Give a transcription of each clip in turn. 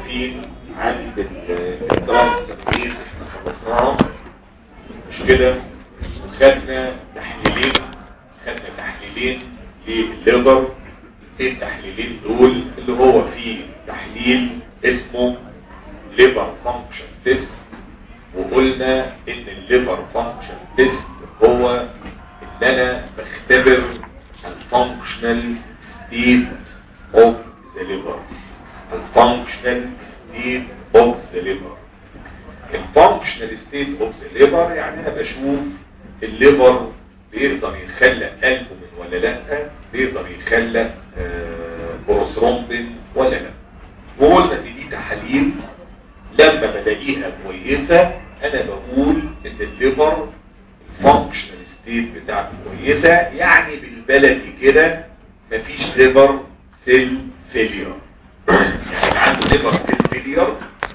واقفين عند الترانسفير احنا خلصناها مش كده خدنا تحليلين خدنا تحليلين للليفر ايه التحليلين دول اللي هو فيه تحليل اسمه ليفر فانكشن تيست وقلنا ان الليفر فانكشن تيست هو ان انا بختبر الفانكشنال ستيت اوف ذا ليفر الفانكشنال ستيت اوف ذا ليفر الفانكشنال ستيت اوف ذا ليفر يعني انا بشوف الليفر بيقدر يخلق قلبه من ولا لا بيقدر يخلق بروثرومبين ولا لا وقلنا ان دي تحاليل لما بلاقيها كويسة انا بقول ان الليفر الفانكشنال ستيت بتاعته كويسة يعني بالبلدي كده مفيش ليفر سيل فيلير يعني عنده ليفر سيل فيلير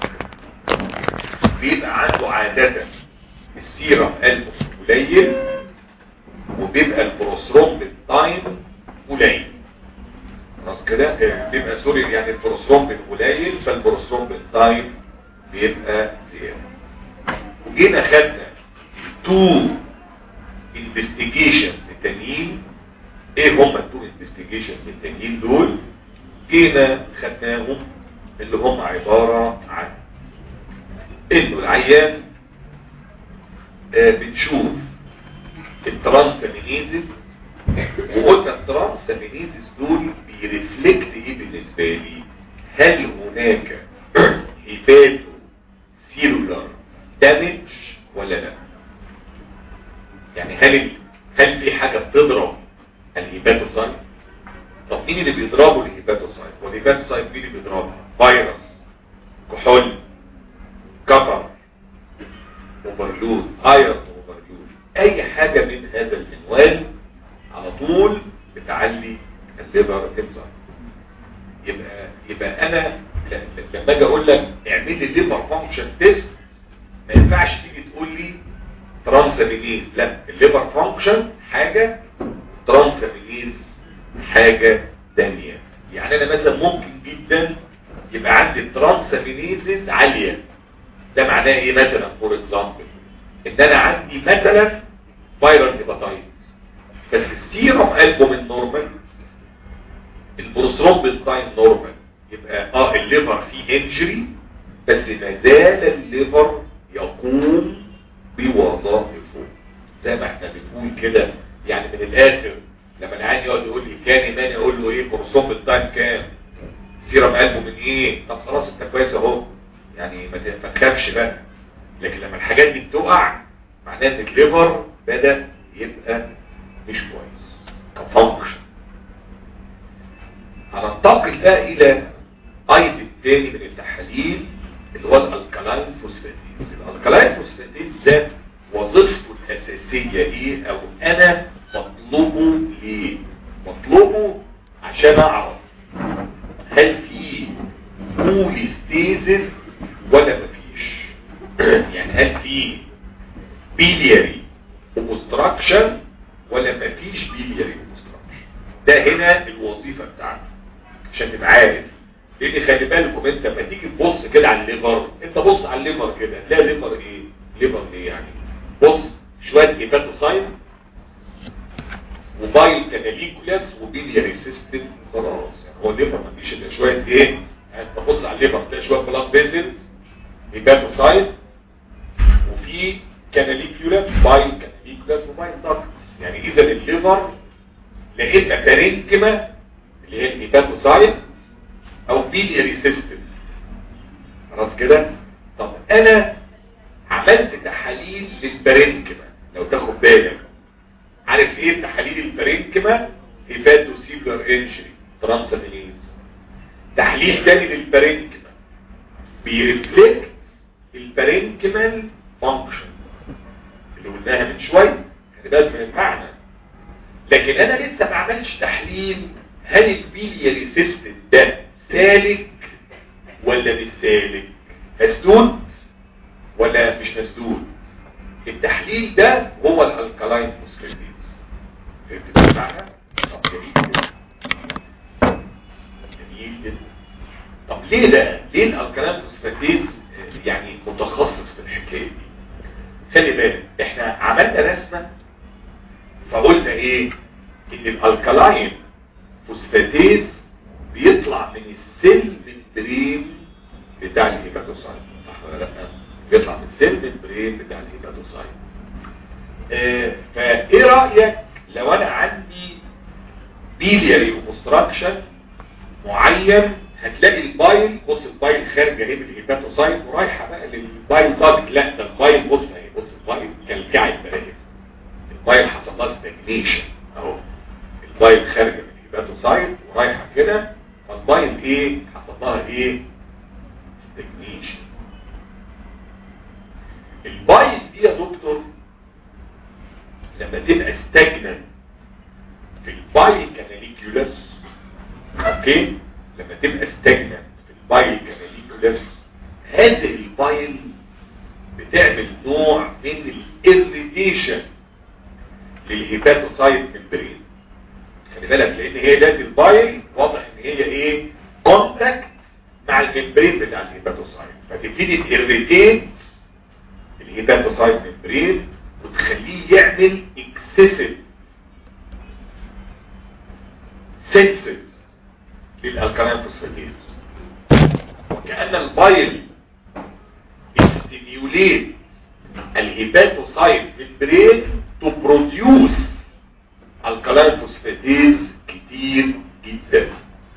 بيبقى عنده عادة السيرة قلبه قليل وبيبقى البروثرومبين تايم قليل خلاص كده بيبقى سوري يعني البروثرومبين قليل فالبروثرومبين تايم بيبقى زيادة وجينا خدنا تو انفستيجيشنز التانيين ايه هم التو انفستيجيشنز التانيين دول جينا خدناهم اللي هم عبارة عن انه العيان آه بنشوف الترانسامينيزز وقلنا الترانسامينيزز دول بيرفلكت ايه بالنسبة لي هل هناك هيباتو سيلولار دامج ولا لا يعني هل هل في حاجة بتضرب الهيباتوسايت طب مين اللي بيضربوا الهيباتوسايت والهيباتوسايت مين اللي بيضربها فيروس كحول كفر اوفرلود ايرون اوفرلود اي حاجة من هذا المنوال على طول بتعلي الليفر انزايم يبقى يبقى انا لما اجي اقول لك اعمل لي ليفر فانكشن تيست ما ينفعش تيجي تقول لي ترانسامينيز لا الليفر فانكشن حاجه ترانسامينيز حاجه ثانيه يعني انا مثلا ممكن جدا يبقى عندي الترانسامينيزز عاليه ده معناه ايه مثلا فور اكزامبل ان انا عندي مثلا فيرال هيباتايتس بس السيرم البومين نورمال البروثرومبين تايم نورمال يبقى اه الليفر فيه انجري بس ما زال الليفر يقوم بوظائفه زي ما احنا بنقول كده يعني من الاخر لما العيان يقعد يقول لي كان ايمان اقول له ايه بروثرومبين تايم كام سيرم قلبه من ايه طب خلاص انت كويس اهو يعني ما تخافش بقى لكن لما الحاجات دي بتقع معناه ان الليفر بدا يبقى مش كويس كفانكشن هننتقل بقى الى ايض الثاني من التحاليل اللي هو الالكالاين فوسفاتيز الالكالاين فوسفاتيز ده وظيفته الاساسيه ايه او انا مطلوبه ليه مطلوبه عشان اعرف هل في كوليستيزس ولا مفيش يعني هل في بيلياري اوبستراكشن ولا مفيش بيلياري اوبستراكشن ده هنا الوظيفه بتاعته عشان تبقى عارف لان خلي بالكم انت لما تيجي تبص كده على الليفر انت بص على الليفر كده لا ليفر ايه ليفر ايه يعني بص شويه هيباتوسايت وبايل كاناليكولاس وبيلياري سيستم خلاص يعني هو الليفر ما فيش الا شويه ايه يعني تبص على الليفر تلاقي شويه بلاد فيزلز هيباتوسايت وفي كاناليكولاس بايل كاناليكولاس وبايل داكتس يعني اذا الليفر لقيتنا بارينكما اللي هي الهيباتوسايت او بيلياري سيستم خلاص كده طب انا عملت تحاليل للبارينكما لو تاخد بالك عارف ايه تحاليل البارينكما هيباتوسيلر انجري ترانسامينيز تحليل تاني للبارينكما بيرفلكت البارينكمال فانكشن اللي قلناها من شويه خلي بالك من المعنى لكن انا لسه ما عملتش تحليل هل البيلياري سيستم ده سالك ولا مش سالك مسدود ولا مش مسدود التحليل ده هو الالكالاين فوسفاتيز فهمت المعنى طب جميل جدا جميل جدا طب ليه ده ليه الالكالين فوسفاتيز يعني متخصص في الحكايه دي خلي بالك احنا عملنا رسمه فقلنا ايه ان الالكالاين فوسفاتيز بيطلع من السيل ممبرين بتاع الهيباتوسايت صح ولا لا بيطلع من السيل ممبرين بتاع الهيباتوسايت اه فايه رايك لو انا عندي بيلياري اوبستراكشن معين هتلاقي البايل بص البايل خارجه اهي من الهيباتوسايت ورايحه بقى للبايل داكت لا ده البايل بص اهي بص البايل كالكعب بقى البايل حصل لها ستاجنيشن اهو البايل خارجه من الهيباتوسايت ورايحه كده فالبايل ايه حصل لها ايه ستاجنيشن البايل دي يا دكتور لما تبقى ستاجننت في البايل كاناليكيولاس اوكي لما تبقى ستاجننت في البايل كاناليكولاس هذه البايل بتعمل نوع من الاريتيشن للهيباتوسايت ممبرين خلي بالك لان هي ذات البايل واضح ان هي ايه كونتاكت مع الممبرين بتاع الهيباتوسايت فتبتدي تيريتيت الهيباتوسايت ممبرين وتخليه يعمل اكسسيف سنسز للالكالين فوسفاتيز وكأن البايل استيميوليت الهيباتوسايت ممبرين تو بروديوس الكالين فوسفاتيز كتير جدا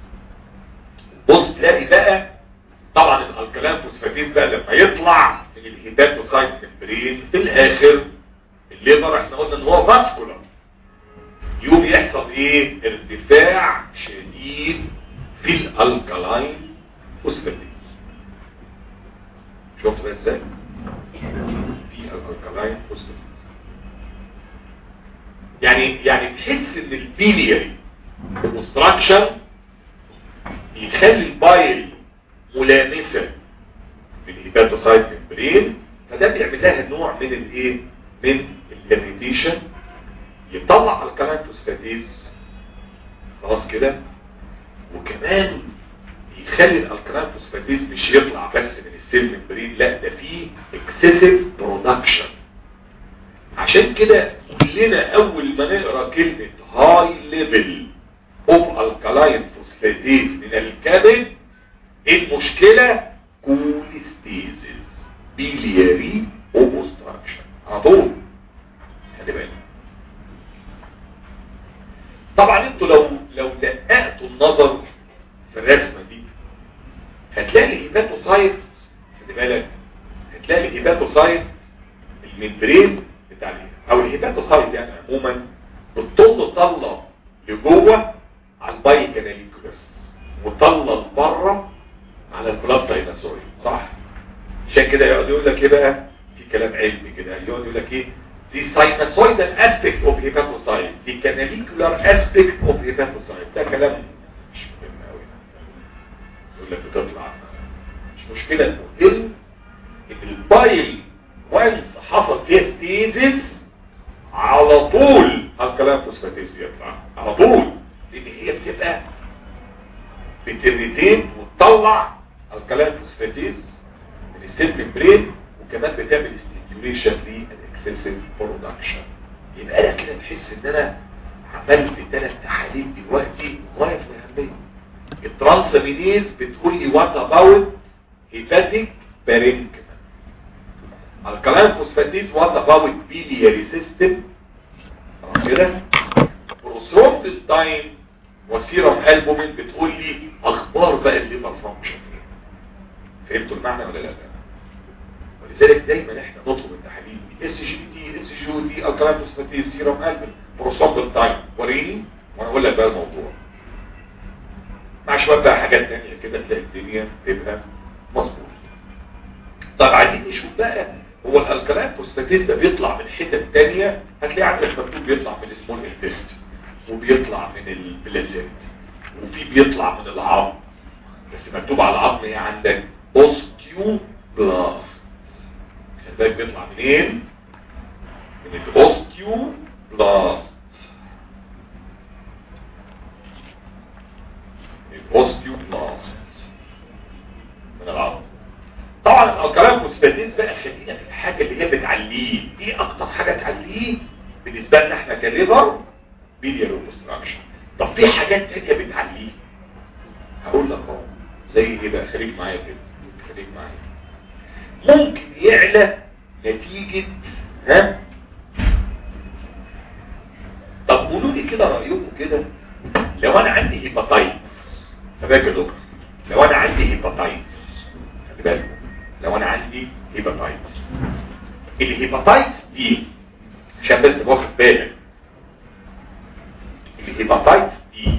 بص تلاقي بقى طبعا الالكالين فوسفاتيز بقى لما يطلع من الهيباتوسايت ممبرين في الاخر الليبر احنا قلنا ان هو فاسكولار يوم يحصل ايه ارتفاع شديد في الالكالاين فوسفاتيز شفت بقى ازاي في الالكالاين فوسفاتيز يعني يعني تحس ان البيلياري اوبستراكشن يخلي البايل ملامسه بالهيباتوسايت ممبرين فده بيعمل لها نوع من الايه من الاريتيشن يطلع الكالين فوسفاتيز خلاص كده وكمان يخلي الالكالين فوسفاتيز مش يطلع بس من السيل ممبرين لا ده فيه اكسسيف برودكشن عشان كده كلنا اول ما نقرا كلمه هاي ليفل اوف الكالين فوسفاتيز من الكبد المشكله كوليستيزيس بيلياري اوبستراكشن على طول خلي بالك طبعا انتوا لو لو دققتوا النظر في الرسمه دي هتلاقي الهيباتوسايت خلي بالك هتلاقي الهيباتوسايت الممبرين بتاع او الهيباتوسايت يعني عموما بتطل طله لجوه على الباي كاناليكولاس وطله لبره على البلاد دايناسوري صح عشان كده يقعد يقول لك ايه بقى في كلام علمي كده يقعد يقول لك ايه the sinusoidal aspect of hepatocyte the canalicular aspect of hepatocyte ده كلام مش مهم قوي يقول لك بتطلع مش مشكلة المهم ان البايل وانس حصل فيها ستيزز على طول الكلام فوسفاتيز يطلع على طول لان هي بتبقى بتريتين وتطلع الكلام فوسفاتيز من السيل ممبرين وكمان بتعمل ستيميوليشن للاكسسيف برودكشن يبقى انا كده بحس ان انا عملت ثلاث تحاليل دلوقتي غايه في الاهميه الترانسامينيز بتقول لي وات اباوت هيباتيك بارينكما الكلام فوسفاتيز وات اباوت بيلياري سيستم كده بروثرومبين تايم وسيرم البومين بتقول لي اخبار بقى الليفر فانكشن فهمتوا المعنى ولا لا ولذلك دايما احنا نطلب التحاليل اس جي تي اس جي تي الكلام فوسفاتيز سيرم البومين بروثرومبين تايم وريني وانا اقول لك بقى الموضوع مع شويه بقى حاجات تانية كده تلاقي الدنيا تبقى مظبوطه طب عايزين نشوف بقى هو الالكالين فوسفاتيز ده بيطلع من حتت تانية هتلاقي عندك مكتوب بيطلع من السمول انتست وبيطلع من البلازيت وفي بيطلع من العظم بس مكتوب على العظم ايه عندك اوستيو بلاست خلي بالك بيطلع منين من الاوستيو بلاست الاوستيو بلاست العظم طبعا الكلام فوسفاتيز بقى خلينا في الحاجه اللي هي بتعليه دي اكتر حاجه تعليه بالنسبه لنا احنا كليفر بيليار اوبستراكشن طب في حاجات تانية بتعليه هقول لك اهو زي ايه بقى خليك معايا كده خليك معايا ممكن يعلى نتيجة ها طب قولوا لي كده رأيكم كده لو انا عندي هيباتايتس فباك يا دكتور لو انا عندي هيباتايتس خلي بالكم لو انا عندي هيباتايتس الهيباتايتس دي عشان بس تبقى واخد بالك الهيباتايتس دي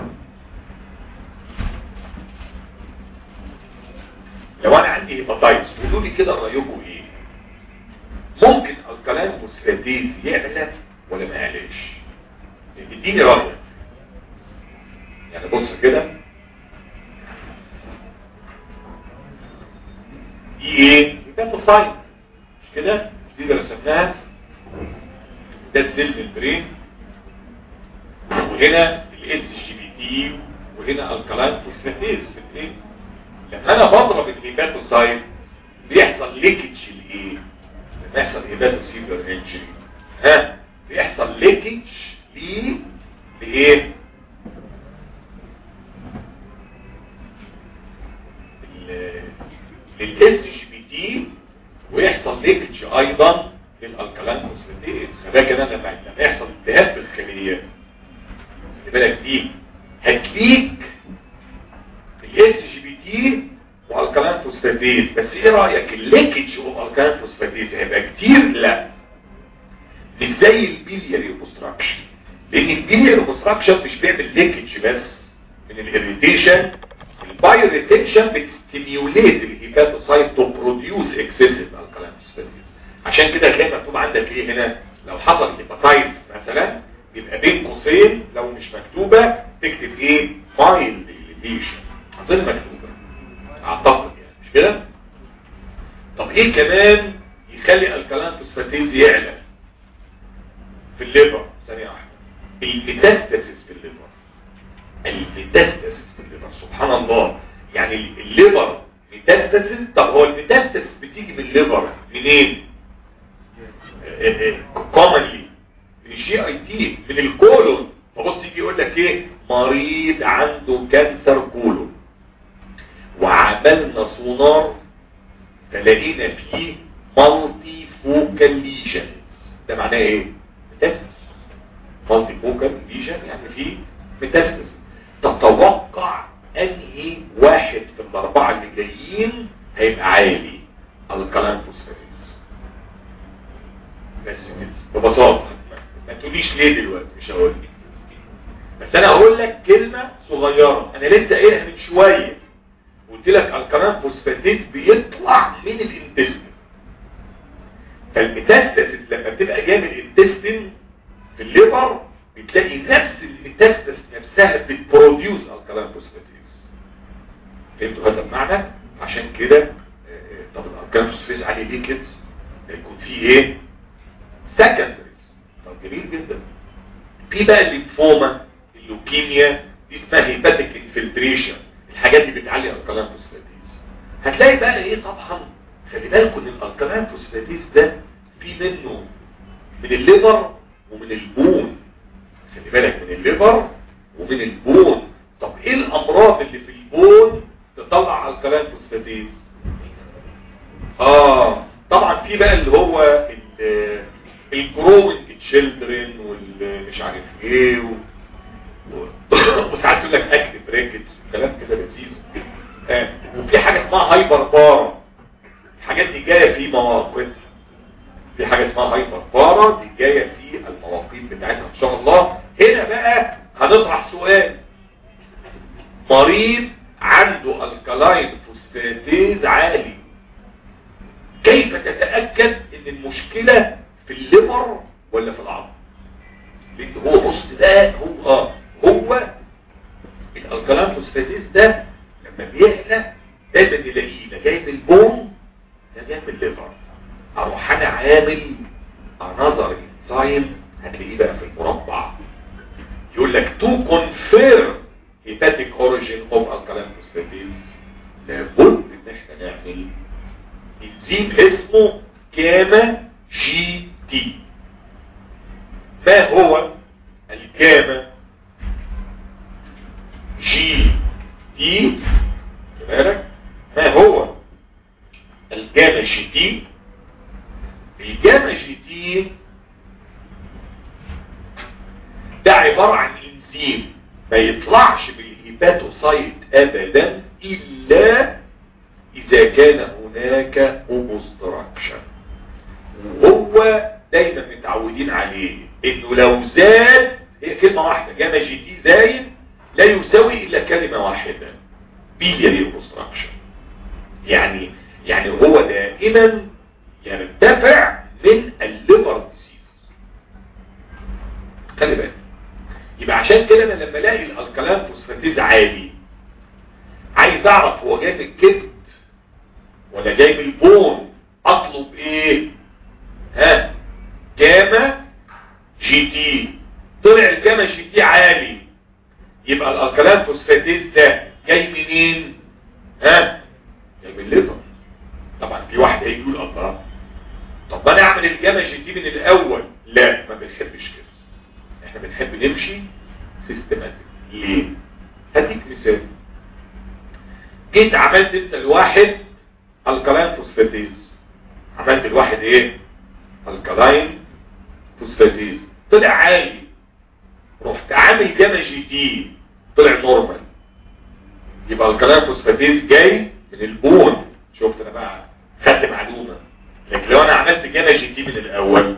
لو انا عندي هيباتايتس قولوا لي كده رايكم ايه ممكن الكلام فوسفاتيز يعلى ولا ما يعلاش اديني رايك يعني بص كده دي ايه هيباتوسايت مش كده مش دي اللي رسمناها ده السيل ممبرين وهنا الاس جي بي تي وهنا الكلاين فوسفاتيز في الاثنين لما انا بضرب الهيباتوسايت بيحصل ليكج لايه لما يحصل هيباتوسيلر انجري ها بيحصل ليكج ليه لايه للاس جي بي تي ويحصل ليكج ايضا للالكالين فوسفاتيز خلي كده لما لما يحصل التهاب في الخليه خلي بالك دي هتليك الاس جي بي تي والكالين فوسفاتيز بس ايه رايك الليكج اوف الكالين فوسفاتيز هيبقى كتير لا مش زي البيلياري اوبستراكشن لان البيلياري اوبستراكشن مش بيعمل ليكج بس من الاريتيشن البايو ريتنشن بتستيميوليت الهيباتوسايت تو بروديوس اكسسيف الكالين فوسفاتيز عشان كده تلاقي مكتوب عندك ايه هنا لو حصل هيباتايتس مثلا يبقى بين قوسين لو مش مكتوبه تكتب ايه مايلد اليفيشن اظن مكتوبه اعتقد يعني مش كده طب ايه كمان يخلي الكالين فوسفاتيز يعلى في الليفر ثانيه واحده الميتاستاسيس في الليفر الميتاستاسيس في الليفر سبحان الله يعني الليفر ميتاستاسيس طب هو الميتاستاسيس بتيجي من الليفر منين كومنلي من الجي اي تي من الكولون فبص يجي يقول لك ايه مريض عنده كانسر كولون وعملنا سونار فلقينا فيه مالتي فوكال ليجن ده معناه ايه ميتاستس مالتي فوكال ليجن يعني فيه ميتاستس تتوقع انهي واحد في الاربعه اللي جايين هيبقى عالي الكلام فوسفاتيز بس كده ببساطه ما تقوليش ليه دلوقتي مش هقول لك بس انا هقول لك كلمه صغيره انا لسه قايلها من شويه قلت لك الكلام فوسفاتيز بيطلع من الانتستين فالميتاستاسيس لما بتبقى جايه من الانتستين في الليفر بتلاقي نفس الميتاستاس نفسها بتبروديوس الكلام فوسفاتيز فهمتوا هذا المعنى عشان كده طب الكلام فوسفاتيز عليه ليه كده يكون فيه ايه سكندريز طب جميل جدا في بقى الليمفوما اللوكيميا دي اسمها هيباتيك انفلتريشن الحاجات دي بتعلي الكلام فوسفاتيز هتلاقي بقى ايه طبعا خلي بالكم ان الكلام فوسفاتيز ده في منه من الليفر ومن البون خلي بالك من الليفر ومن البون طب ايه الامراض اللي في البون تطلع الكلام فوسفاتيز اه طبعا في بقى اللي هو الجروينج تشيلدرن والمش عارف ايه و... وساعات يقول لك اكتف بريكتس كلام كده لذيذ آه. وفي حاجه اسمها هايبر بارا الحاجات دي جايه في مواقف في حاجه اسمها هايبر بارا دي جايه في المواقيت بتاعتها ان شاء الله هنا بقى هنطرح سؤال مريض عنده الكلاين فوسفاتيز عالي كيف تتأكد ان المشكلة في الليفر ولا في العظم لان هو بص ده هو اه هو الالكالين فوسفاتيز ده لما بيعلى دايما نلاقيه لا جاي من البون لا جاي من الليفر اروح انا عامل انظر انزايم هتلاقيه بقى في المربع يقول لك تو كونفيرم هيباتيك اوريجين اوف الكالين فوسفاتيز لابد ان احنا نعمل انزيم اسمه كاما جي تي ما هو الكاما جي تي بالك ما هو الجاما جي تي الجاما جي تي ده عبارة عن انزيم ما يطلعش بالهيباتوسايت ابدا الا اذا كان هناك اوبستراكشن وهو دايما متعودين عليه انه لو زاد هي كلمة واحدة جاما جي تي زايد لا يساوي الا كلمة واحدة بيلياري اوبستراكشن يعني يعني هو دائما يرتفع من الليفر ديسيز خلي بالك يبقى عشان كده انا لما الاقي الالكالين فوسفاتيز عالي عايز اعرف هو جاي من الكبد ولا جاي من البون اطلب ايه ها جاما جي تي طلع الجاما جي تي عالي يبقى الالكالين فوسفاتيز ده جاي منين ها جاي من الليفر طبعا في واحد هيجي يقول الله طب انا اعمل الجاما جي تي من الاول لا ما بنحبش كده احنا بنحب نمشي سيستماتيك ليه هديك مثال جيت عملت انت الواحد الكلاين فوسفاتيز عملت الواحد ايه الكلاين فوسفاتيز طلع عالي رحت عامل جاما جي تي طلع نورمال يبقى الكلاين فوسفاتيز جاي من البون شفت انا بقى خدت معلومه لكن لو انا عملت جاما جي تي من الاول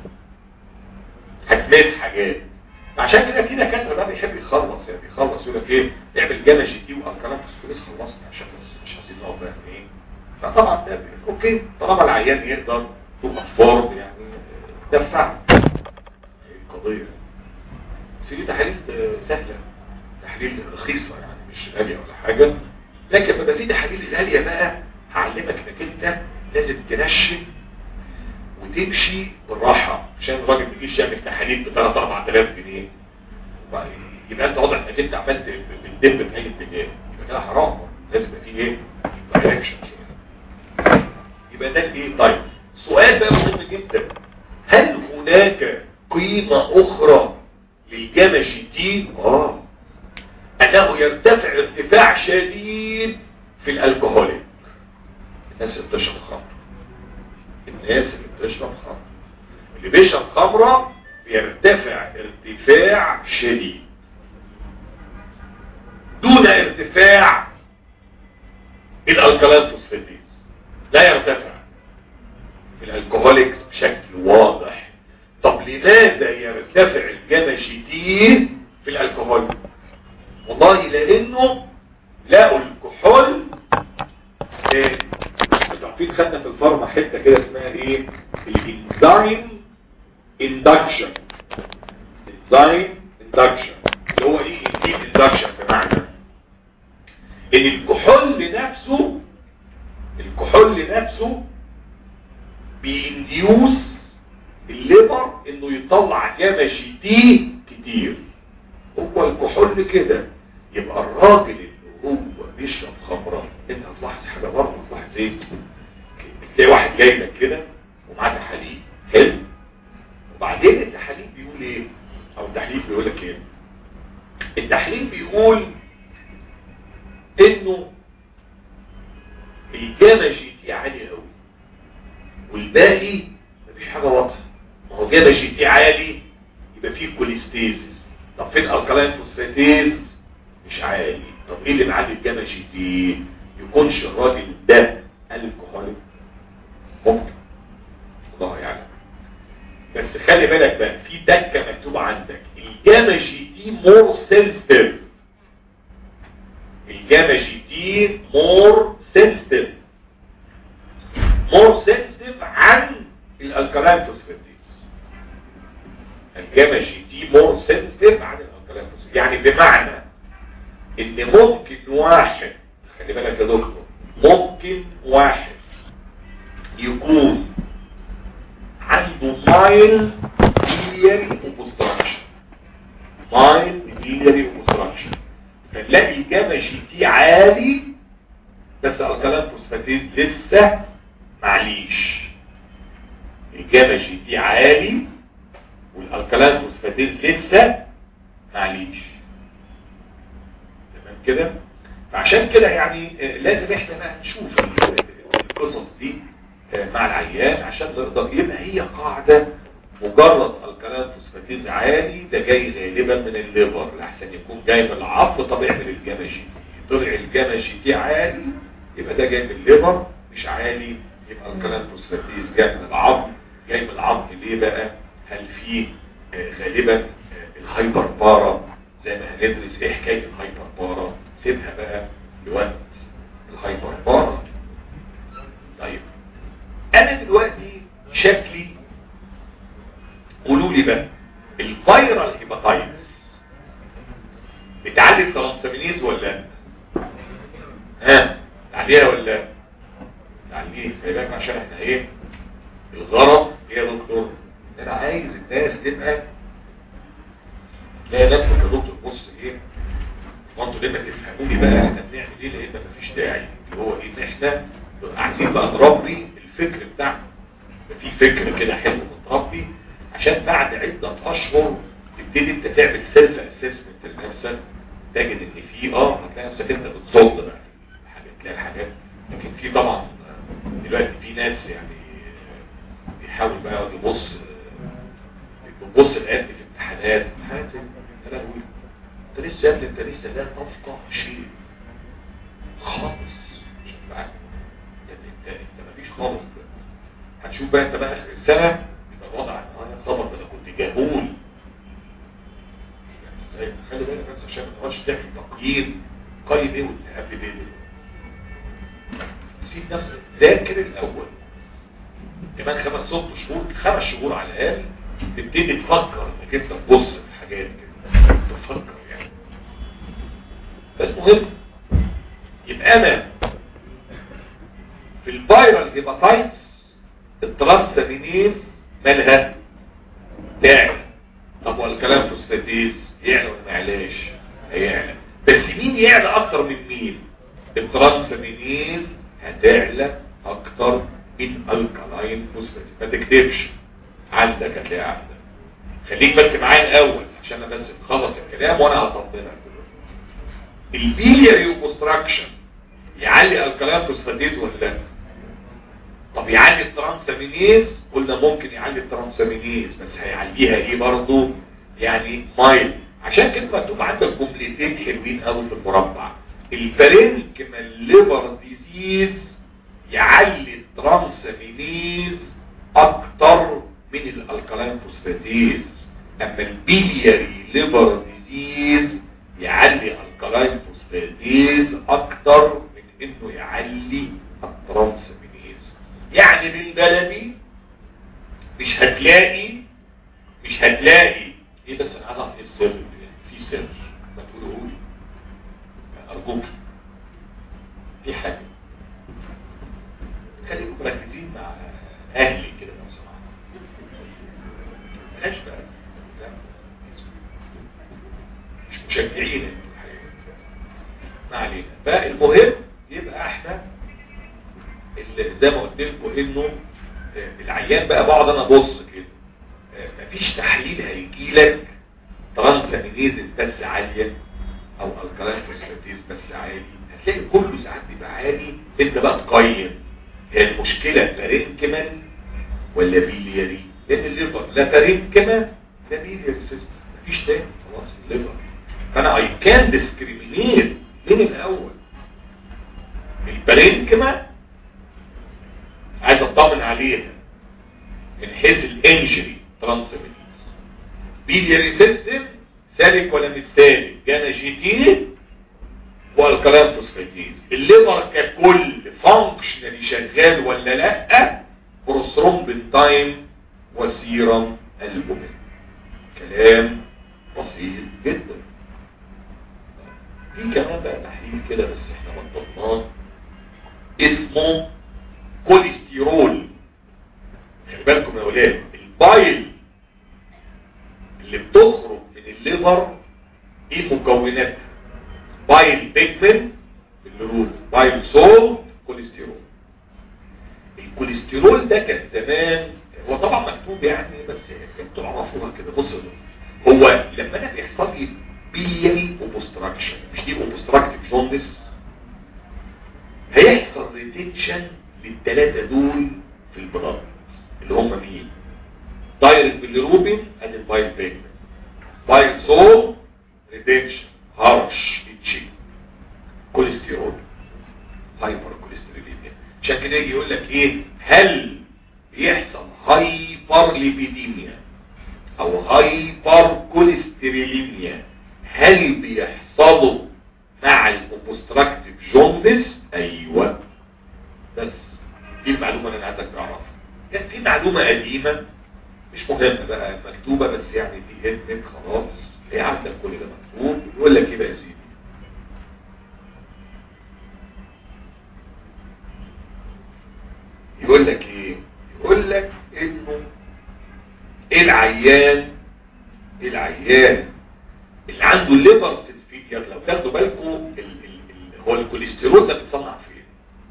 هتمس حاجات عشان كده في دكاتره بقى بيحب يخلص يعني بيخلص يقول لك ايه اعمل جاما جي تي والكلام بس خلصنا عشان بس مش عايزين نقعد بقى ايه فطبعا ده اوكي طالما العيان يقدر تبقى فورد يعني دفع القضيه بس دي تحاليل سهله تحاليل رخيصه يعني مش غاليه ولا حاجه لكن لما في تحاليل غاليه بقى هعلمك انك انت لازم تنشن وتمشي بالراحة عشان الراجل ما يجيش يعمل تحاليل ب 3 4000 جنيه يبقى انت واضح انك انت عملت بتدب في اي اتجاه يبقى كده حرام لازم يبقى فيه ايه؟ دايركشن يبقى ده ايه؟ طيب سؤال بقى مهم جدا هل هناك قيمة اخرى للجاما جي تي؟ اه انه يرتفع ارتفاع شديد في الالكهوليك الناس اللي بتشرب خمر الناس اللي بتشرب خمر اللي بيشرب خمرة بيرتفع ارتفاع شديد دون ارتفاع الالكالين فوسفاتيز لا يرتفع الالكهوليكس بشكل واضح طب لماذا يرتفع الجاما جي تي في الالكهول والله لانه لقوا الكحول عارفين خدنا في الفارما حته كده اسمها ايه الانزيم اندكشن انزيم اندكشن اللي هو ايه انزيم اندكشن بمعنى ان الكحول نفسه الكحول نفسه بينديوس الليبر انه يطلع جاما جي تي كتير هو الكحول كده يبقى الراجل اللي هو بيشرب خمره انت هتلاحظ حاجه برضه هتلاحظ ايه تلاقي واحد جاي لك كده ومعاه تحاليل حلو وبعدين التحاليل بيقول ايه او التحليل بيقول لك ايه التحليل بيقول انه الجاما جي تي عالي قوي والباقي مفيش حاجه واضحه ما هو جاما جي تي عالي يبقى فيه كوليستيزيس طب فين الكالين فوسفاتيز مش عالي طب ايه اللي معلي الجاما جي تي يكونش الراجل ده الكحوليك ممكن الله يعني بس خلي بالك بقى في دكه مكتوبه عندك الجاما جي تي مور سنسيتيف الجاما جي تي مور سنسيتيف مور سنسيتيف عن الالكالين فوسفاتيز الجاما جي تي مور سنسيتيف عن الالكالين فوسفاتيز يعني بمعنى ان ممكن واحد خلي بالك يا دكتور ممكن واحد يكون عنده مايل بيلياري اوبستراكشن مايل بيلياري اوبستراكشن فنلاقي الجاما جي تي عالي بس الكلام فوسفاتيز لسه معليش الجاما جي تي عالي والالكالين فوسفاتيز لسه معليش تمام كده فعشان كده يعني لازم احنا بقى نشوف القصص دي مع العيان عشان نقدر يبقى هي قاعده مجرد الكالين فوسفاتيز عالي ده جاي غالبا من الليفر لحسن يكون جاي من العظم طب اعمل الجاما جي تي طلع الجاما جي تي عالي يبقى ده جاي من الليفر مش عالي يبقى الكالين فوسفاتيز جاي من العظم جاي من العظم ليه بقى هل في آه غالبا آه الهايبر بارا زي ما هندرس ايه حكايه الهايبر بارا سيبها بقى لوقت الهايبر بارا طيب انا دلوقتي شكلي قولوا لي بقى الفيرال هيباتايتس بتعلي الترانسامينيز ولا ها تعليها ولا تعليه خلي بالك عشان احنا ايه الغرض ايه يا دكتور انا عايز الناس تبقى تلاقي نفسك يا دكتور بص ايه وانتوا ليه ما تفهموني بقى احنا بنعمل ايه لان مفيش داعي اللي هو ايه ان احنا عايزين بقى نربي الفكر بتاعنا في فكر كده حلو متربي عشان بعد عدة اشهر تبتدي انت تعمل سيلف اسسمنت لنفسك تجد ان في اه هتلاقي نفسك انت بتصد بقى حاجات تلاقي حاجات لكن في طبعا دلوقتي في ناس يعني بيحاول بقى يقعد يبص بيبص الآن في امتحانات امتحانات انا اقول انت لسه يا ابني انت لسه لا تفقه شيء خالص يعني انت انت مفيش خالص هتشوف بقى انت بقى اخر السنه يبقى الوضع انا خبر ده انا كنت جهول يعني خلي بالك بس عشان ما تقعدش تعمل تقييم قيم ايه واللي قبل ايه سيب نفسك ذاكر الاول كمان خمس ست شهور خمس شهور على الاقل تبتدي تفكر انك انت تبص في حاجات كده تفكر يعني فالمهم يبقى انا في الفيرال هيباتايتس الترانسامينيز مالها تعلى طب والكلام فوسفاتيز يعلى ولا ما يعلاش هيعلى بس مين يعلى اكتر من مين الترانسامينيز هتعلى اكتر من الكالاين فوسفاتيز ما تكتبش عندك هتلاقي عندك خليك بس معايا الاول عشان انا بس اخلص الكلام وانا هطمنك البيلياري اوبستراكشن يعلي الكالاين فوسفاتيز ولا لا طب يعلي الترانسامينيز قلنا ممكن يعلي الترانسامينيز بس هيعليها ايه برضه يعني مايل عشان كده مكتوب عندك جملتين حلوين قوي في المربع البارينكمال ليفر ديزيز يعلي الترانسامينيز اكتر من الالكالين فوسفاتيز اما البيلياري ليفر ديزيز يعلي الكالين فوسفاتيز اكتر من انه يعلي الترانسامينيز يعني بالبلدي مش هتلاقي مش هتلاقي ايه بس انا عايز اعرف ايه السر في سر ما تقوله لي ارجوك في حاجه خليكم مركزين مع اهلي كده لو سمحت بلاش بقى مش مشجعين انتوا الحقيقه ما علينا فالمهم يبقى احنا اللي زي ما قلت لكم انه العيان بقى بقعد انا ابص كده مفيش تحليل هيجي لك ترانسامينيزز بس عاليه او الكالين فوسفاتيز بس عالي هتلاقي كله ساعات بيبقى عالي انت بقى تقيم هي المشكله بارينكمان ولا بيلياري لان الليفر لا بارينكما لا بيلياري سيستم مفيش تاني خلاص الليفر فانا اي كان ديسكريمينيت من الاول البارينكما عايز اطمن عليها من حيث الانجري ترانسمينيز بيلياري سيستم سالك ولا مش سالك جانا جي تي والكلام فوسفاتيز الليفر ككل فانكشنالي شغال ولا لا بروسترومبين تايم وسيرم البومين كلام بسيط جدا في كمان بقى تحليل كده بس احنا بطلناه اسمه كوليسترول خلي بالكم يا اولاد البايل اللي بتخرج من الليفر ايه مكوناتها بايل بيجمنت بالروبين بايل سول كوليسترول الكوليسترول ده كان زمان هو طبعا مكتوب يعني بس انتوا عرفوها كده بصوا هو لما انا بيحصل لي بيلياري اوبستراكشن مش دي اوبستراكتيف جوندس هيحصل ريتنشن للثلاثه دول في البلاد اللي هم مين دايركت بالروبين ادي البايل بيجمنت بايل سول ريتنشن هارش اتشي كوليسترول هايبر كوليستروليميا عشان كده يجي يقول لك ايه هل بيحصل هايبر ليبيديميا او هايبر كوليستروليميا هل بيحصلوا مع الاوبستراكتيف جوندس ايوه بس دي المعلومه اللي انا عايزك تعرفها كان في معلومه قديمه مش مهمه بقى مكتوبه بس يعني دي هدمت خلاص هي عندك كل ده مكتوب يقول لك ايه بقى يا سيدي يقول لك ايه يقول لك انه العيان العيان اللي عنده ليفر سيلفيديا لو تاخدوا بالكم ال ال ال هو الكوليسترول ده بيتصنع فين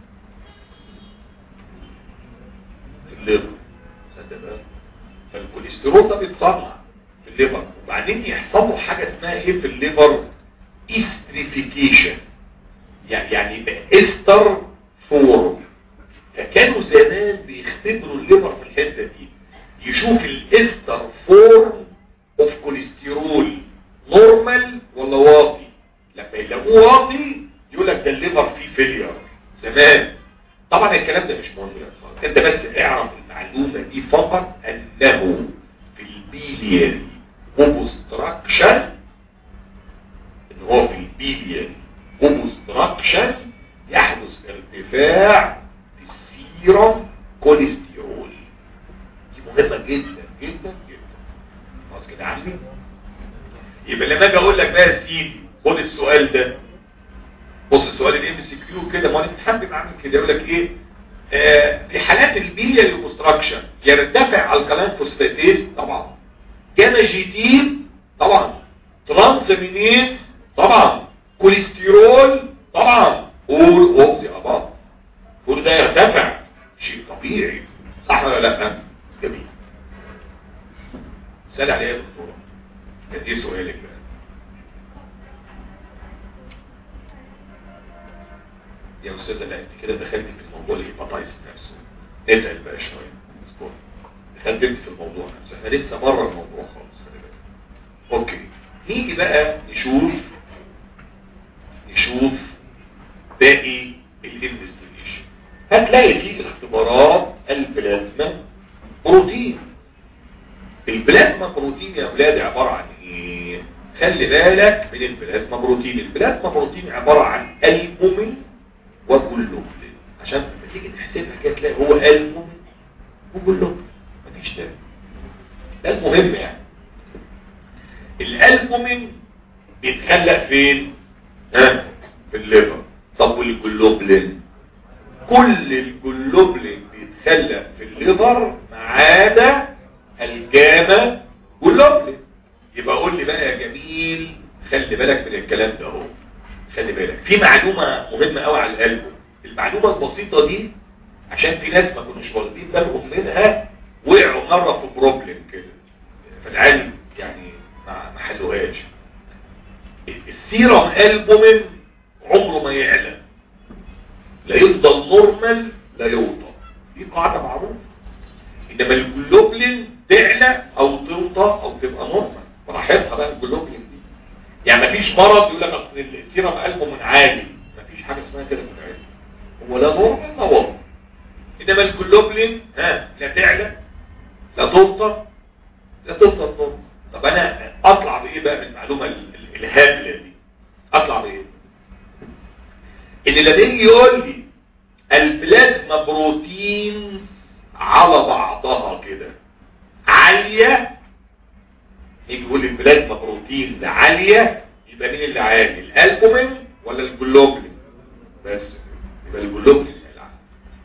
في الليفر صدق بقى فالكوليسترول ده بيتصنع في الليفر وبعدين يحصل له حاجه اسمها ايه في الليفر استريفيكيشن يعني يعني يبقى استر فورم فكانوا زمان بيختبروا الليفر في الحته دي يشوف الاستر فورم اوف كوليسترول نورمال ولا واطي لما يلاقوه واطي يقول لك ده الليفر فيه فيلير زمان طبعا الكلام ده مش مهم يا خالص انت بس اعرف المعلومه دي فقط انه في البيلياري اوبستراكشن ان هو في البيلياري اوبستراكشن يحدث ارتفاع في السيرم كوليسترول دي مهمه جدا جدا جدا خلاص كده عندي يبقى لما اجي اقول لك بقى يا سيدي خد السؤال ده بص السؤال الام سي كيو كده ما الامتحان بيبقى عامل كده يقول لك ايه آه في حالات البيلياري اوبستراكشن يرتفع الكلام فوسفاتيز طبعا جاما جيتين طبعا ترانسامينيز طبعا كوليسترول طبعا قول اوبزي ابا كل ده يرتفع شيء طبيعي صح ولا لا جميل سأل عليها يا دكتوره كان ايه سؤالك بقى يا استاذه لا انت كده دخلت في الموضوع الهيباتايتس نفسه نتقل بقى شويه اصبر دخلت انت في الموضوع نفسه احنا لسه بره الموضوع خالص خلي بالك اوكي نيجي بقى نشوف نشوف باقي الانفستيجيشن هتلاقي في اختبارات البلازما بروتين البلازما بروتين يا اولاد عباره عن ايه خلي بالك من البلازما بروتين البلازما بروتين عباره عن البومين وجلوبلين عشان لما تيجي تحسبها كده تلاقي هو البومين وجلوبلين مفيش تاني ده المهم يعني الالبومين بيتخلق فين ها في الليفر طب والجلوبلين كل الجلوبلين بيتخلق في الليفر ما عدا الجاما جلوبلين يبقى قول لي بقى يا جميل خلي بالك من الكلام ده اهو خلي بالك في معلومه مهمه قوي على القلب المعلومه البسيطه دي عشان في ناس ما كانوش واخدين بالهم منها وقعوا مره في بروبلم كده في العلم يعني ما حلوهاش السيرم البومين عمره ما يعلى لا يفضل نورمال لا يوطى دي قاعده معروفه انما الجلوبلين تعلى او توطى او تبقى نورمال براحتها بقى الجلوبلين دي يعني مفيش مرض يقول لك اصل السيرم البومين عالي مفيش حاجه اسمها كده في العلم هو لا نورمال لا واطي انما الجلوبلين ها لا تعلى لا توطى لا توطى النورمال طب انا اطلع بايه بقى من المعلومه الهابله دي اطلع بايه ان لما يجي يقول لي البلازما بروتين على بعضها كده عاليه يجي يقول لي البلازما بروتين عاليه يبقى مين اللي عالي الالبومين ولا الجلوبلين بس يبقى الجلوبلين اللي عالي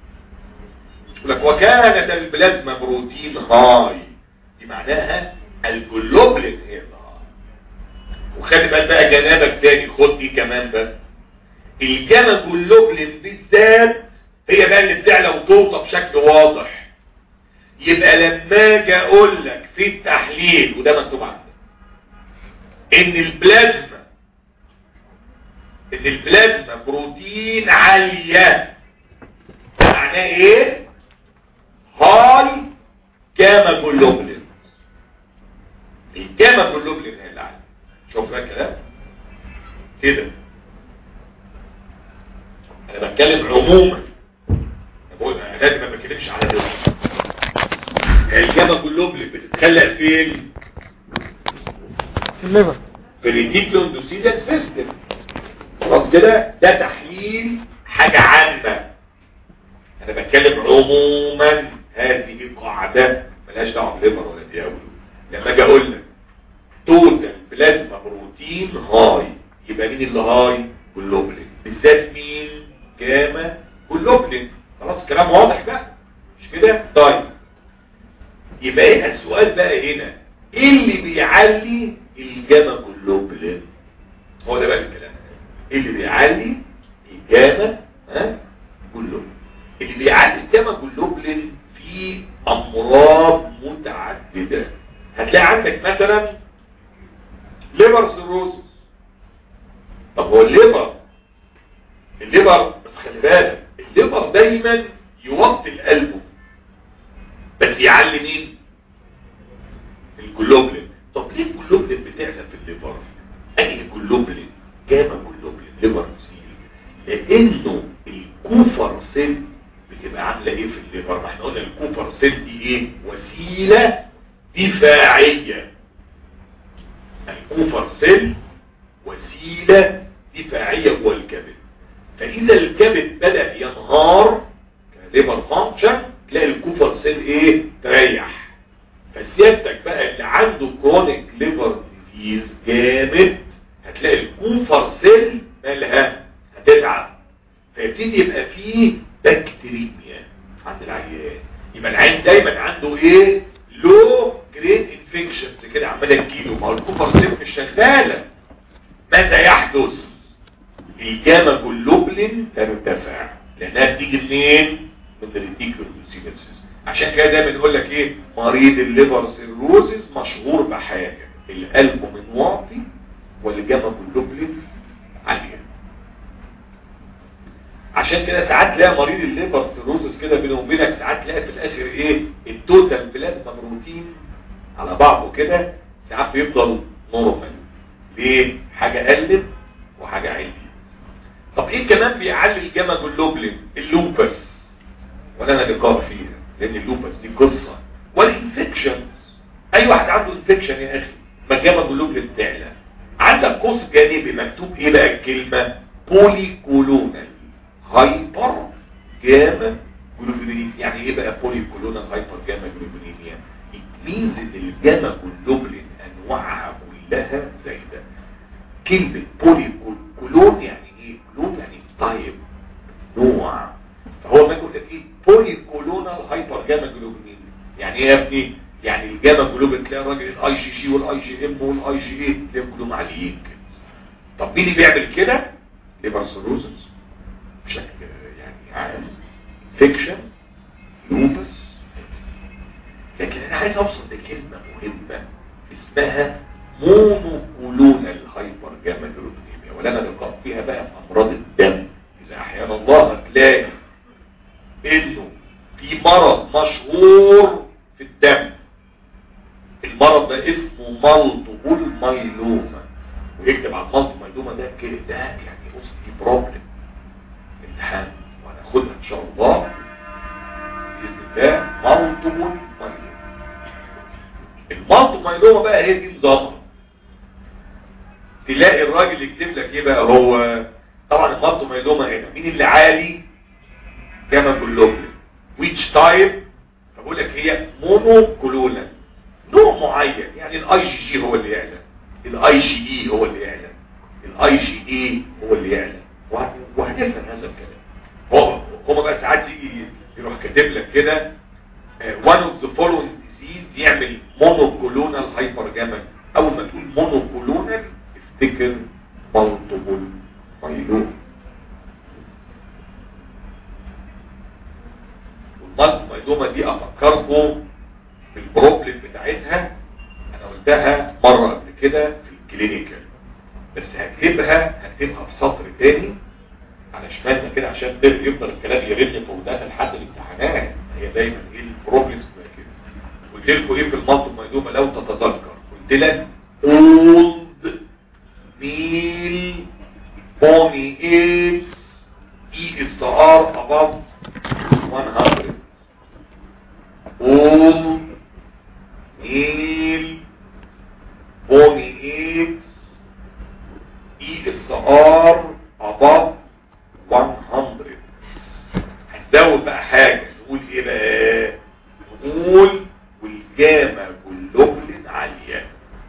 يقول لك وكانت البلازما بروتين هاي دي معناها الجلوبلين هي النهار وخلي بالك بقى جنابك تاني خد دي كمان بقى الجاما جلوبلين بالذات هي بقى اللي بتعلى وتوطى بشكل واضح يبقى لما اجي اقول لك في التحليل وده مكتوب عندك ان البلازما ان البلازما بروتين عالية معناه ايه هاي جاما جلوبلين الجاما جلوبلين هي اللي عالية شوف بقى الكلام كده انا بتكلم عموما انا بقول انا لازم ما بتكلمش على دول الجاما جلوبلين بتتخلق فين في الليفر في الريتيكلوندوسيدال سيستم خلاص كده ده تحليل حاجة عامة انا بتكلم عموما هذه قاعدة ملهاش دعوه بليفر ولا دياول لما اجي اقول لك توتال بلازما بروتين هاي يبقى مين اللي هاي جلوبلين بالذات مين جاما جلوبلين خلاص كلام واضح بقى مش كده طيب يبقى ايه السؤال بقى هنا ايه اللي بيعلي الجاما جلوبلين هو ده بقى الكلام ايه اللي بيعلي الجاما ها جلوبلين اللي بيعلي الجاما جلوبلين في امراض متعدده هتلاقي عندك مثلا ليبر سيروسس طب هو الليبر الليبر بس خلي بالك الليبر دايما يوطي القلب بس يعلي مين الجلوبلين طب ليه الجلوبلين بتعلى في الليبر انهي جلوبلين جاما جلوبلين ليبر سيل لانه الكوفر سيل بتبقى عامله ايه في الليبر ما احنا قلنا الكوفر سيل دي ايه وسيله دفاعيه الكوفر سيل وسيله دفاعيه جوه الكبد فاذا الكبد بدا ينهار كليبر فانكشن تلاقي الكوفر سيل ايه تريح فسيادتك بقى اللي عنده كرونيك ليفر ديزيز جامد هتلاقي الكوفر سيل مالها هتتعب فيبتدي يبقى فيه بكتيريميا عند العيان يبقى العيان دايما عنده ايه لو جريد انفكشنز كده عماله تجيله ما هو الكوفر سيل مش شغاله ماذا يحدث الجاما جلوبلين ترتفع لانها بتيجي منين من الريتيكولوسينسيس عشان كده دايما يقول لك ايه مريض الليفر سيروزز مشهور بحاجه القلب من واطي والجاما جلوبلين عاليه عشان كده ساعات تلاقي مريض الليفر سيروزز كده بينه وبينك ساعات تلاقي في الاخر ايه التوتال بلازما بروتين على بعضه كده ساعات بيفضل نورمال ليه حاجه قلت وحاجه علت طب ايه كمان بيعلي الجاما جلوبلين اللوبس ولا انا لقاء فيها لان اللوبس دي قصه والانفكشن اي واحد عنده انفكشن يا اخي ما الجاما جلوبلين تعلى عندك قوس جانبي مكتوب ايه بقى الكلمه بولي كولونال هايبر جاما جلوبولين يعني ايه بقى بولي كولونال هايبر جاما جلوبولين يعني مينز ان الجاما جلوبولين انواعها كلها زايده كلمه بولي كولون يعني ايه كولون يعني طيب نوع فهو ما يقول لك ايه بولي كولونال هايبر جاما جلوبولين يعني ايه يا ابني يعني الجاما جلوبولين تلاقي الراجل الاي جي جي والاي جي ام والاي جي اي تلاقيهم كلهم عاليين كده طب مين اللي بيعمل كده ليبر سيروزس بشكل يعني عام فيكشن لوبس لكن انا عايز اوصل لكلمه مهمه اسمها مونوكولونال هايبر جاما جلوبينيميا ولا انا لقاء فيها بقى في امراض الدم اذا احيانا الله هتلاقي انه في مرض مشهور في الدم المرض ده اسمه مالتيبل مايلوما ويكتب على المالتيبل مايلوما ده كده ده يعني بص دي بروبلم امتحان وهناخدها ان شاء الله باذن الله مالتيبل مايلوما المالتيبل مايلوما بقى هي دي نظامها تلاقي الراجل يكتب لك ايه بقى هو طبعا المالتيبل مايلوما هنا مين اللي عالي جاما جلوبلين ويتش تايب فبقول لك هي مونو كولونال نوع معين يعني الاي جي جي هو اللي يعلى الاي جي اي هو اللي يعلى الاي جي اي هو اللي يعلى وهنفهم هذا الكلام هو هو بقى ساعات يجي يروح كاتب لك كده one of the following disease يعمل monoclonal hypergamma اول ما تقول monoclonal افتكر multiple myeloma المايدوما دي افكركم بالبروبلم بتاعتها انا قلتها مرة قبل كده في الكلينيكال بس هكتبها هكتبها في سطر تاني على شمالنا كده عشان يفضل الكلام يرن في ودانا لحد الامتحانات هي دايما ايه البروبلمز كده قلت لكم ايه في المالتو مايدوما لو تتذكر قلت لك old meal bony apes ESR above 100 old meal bony apes ESR above 100 هنزود بقى حاجة نقول ايه بقى نقول والجامة جلوبلين عالية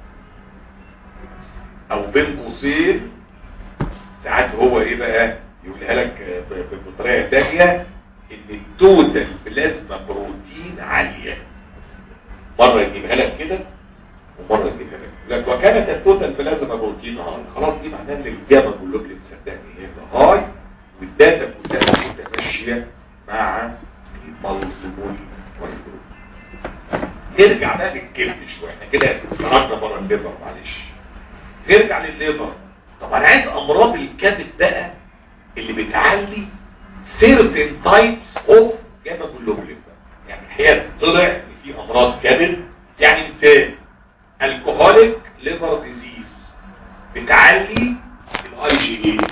او بين قوسين ساعات هو ايه بقى يقولها لك بطريقة تانية ان التوتال بلازما بروتين عالية مرة يجيبها لك كده ومرة يجيبها لك لك وكانت التوتال بلازما بروتين هاي خلاص دي معناها ان الجامة جلوبلين صدقني هي هاي والداتا كلها متماشية مع المالتيبول والجروب نرجع بقى للكبد شوية احنا كده خرجنا بره الليفر معلش نرجع للليفر طب انا عايز امراض الكبد بقى اللي بتعلي certain types of جاما جلوبولين يعني الحقيقه طلع ان في امراض كبد يعني مثال الكحوليك ليفر ديزيز بتعلي الاي جي اي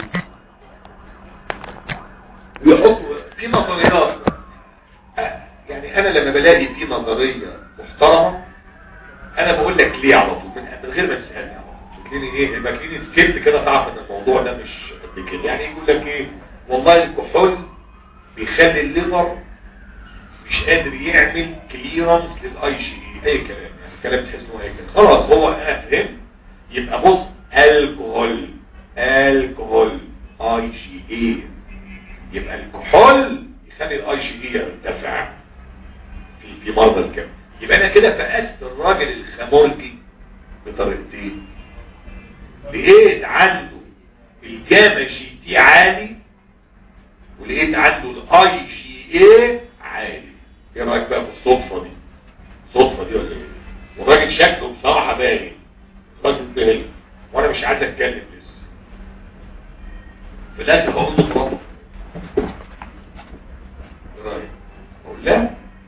ويحطوا في نظريات يعني انا لما بلاقي في نظريه محترمه انا بقول لك ليه على طول من غير ما تسالني على طول تلاقيني ايه يبقى تلاقيني سكت كده تعرف ان الموضوع ده مش قد كده يعني يقول لك ايه والله الكحول بيخلي الليفر مش قادر يعمل كليرنس للاي جي اي كلام يعني كلام تحس انه اي كلام خلاص هو انا فهمت يبقى بص الكحول الكحول اي جي اي يبقى الكحول يخلي الاي جي اي يرتفع في في مرضى الكبد يبقى انا كده فقست الراجل الخمولجي بطريقتين لقيت عنده الجاما جي تي عالي ولقيت عنده الاي جي اي عالي ايه رايك بقى في الصدفه دي الصدفه دي ولا ايه والراجل شكله بصراحه باين راجل باين وانا مش عايز اتكلم لسه في الاخر بقول له خلاص ايه رايك اقول لا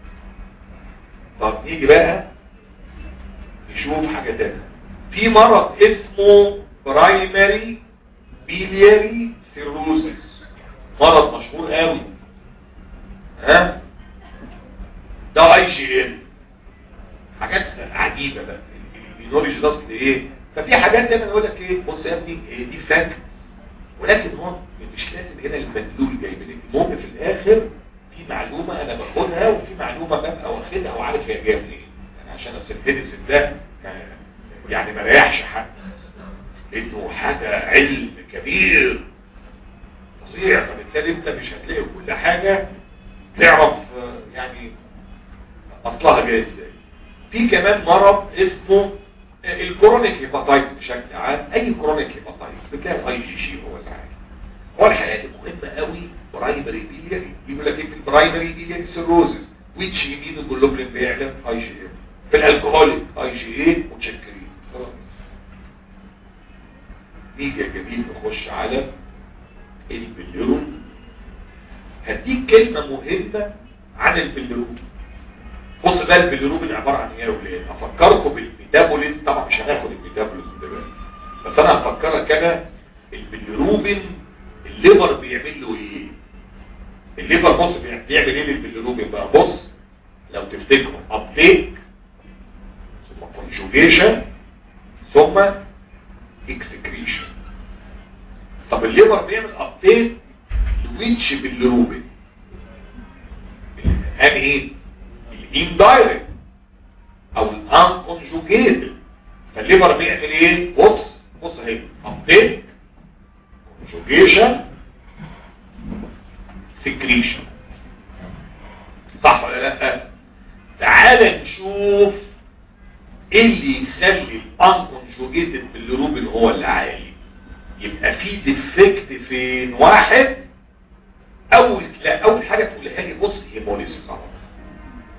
طب نيجي بقى نشوف حاجه تانية في مرض اسمه برايمري بيلياري سيروزس مرض مشهور قوي ها ده اي جي ام حاجات عجيبه بقى البيولوجي ده اصل ايه ففي حاجات دايما اقول لك ايه بص يا ابني إيه دي فاكت ولكن هو مش لازم هنا المدلول جاي منين المهم في الاخر في معلومه انا باخدها وفي معلومه ببقى واخدها وعارف هي جايه منين يعني عشان السنتينس ده يعني ما ريحش حد لانه حاجه علم كبير فظيع فبالتالي انت مش هتلاقي كل حاجه تعرف يعني اصلها جاي ازاي في كمان مرض اسمه الكرونيك هيباتايتس بشكل عام اي كرونيك هيباتايتس بتلاقي الاي جي جي هو اللي عالي هو الحقيقه دي مهمه قوي برايمري بيلياري يقول لك ايه في البرايمري بيلياري سيروزز ويتش يمين الجلوبلين بيعلم اي جي اي في الالكهوليك اي جي اي متشكرين نيجي يا جميل نخش على البليرون هديك كلمه مهمه عن البليرون بص بقى البليروبين عبارة عن ايه يا ولاد افكركم بالميتابوليزم طبعا مش هناخد الميتابوليزم دلوقتي بس انا هفكرك انا البليروبين الليفر بيعمل له ايه الليفر بص بيعمل ايه للبليروبين بقى بص لو تفتكروا ابتيك ثم كونجوجيشن ثم اكسكريشن طب الليفر بيعمل ابتيك لويتش بالليروبين انهي indirect او unconjugated فالليفر بيعمل ايه بص بص اهي uptake conjugation secretion صح ولا لا تعال نشوف ايه اللي يخلي الانكونجوجيتد بالروبين هو اللي عالي يبقى في ديفكت فين واحد اول لا اول حاجه تقولها لي بص هيموليسيس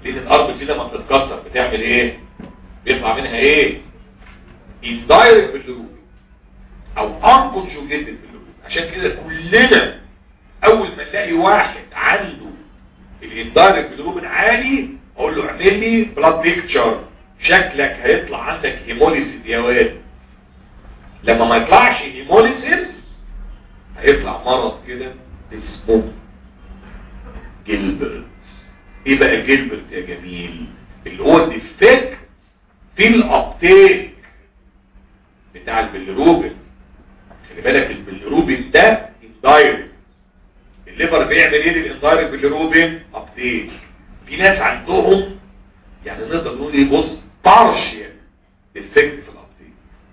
لان الار بي سي لما بتتكسر بتعمل ايه بيطلع منها ايه indirect بالروبين او unconjugated بالروبين عشان كده كلنا اول ما نلاقي واحد عنده الاندايركت بالروبين عالي اقول له اعمل لي بلاد بيكتشر شكلك هيطلع عندك هيموليسيس يا واد لما ما يطلعش هيموليسيس هيطلع مرض كده اسمه جيلبرت ايه بقى جيلبرت يا جميل اللي هو الديفكت في الابتيك بتاع البلروبين خلي بالك البلروبين ده اندايركت الليفر بيعمل ايه للاندايركت بالروبين ابتيك في ناس عندهم يعني نقدر نقول ايه بص بارشيال ديفكت في الابتيك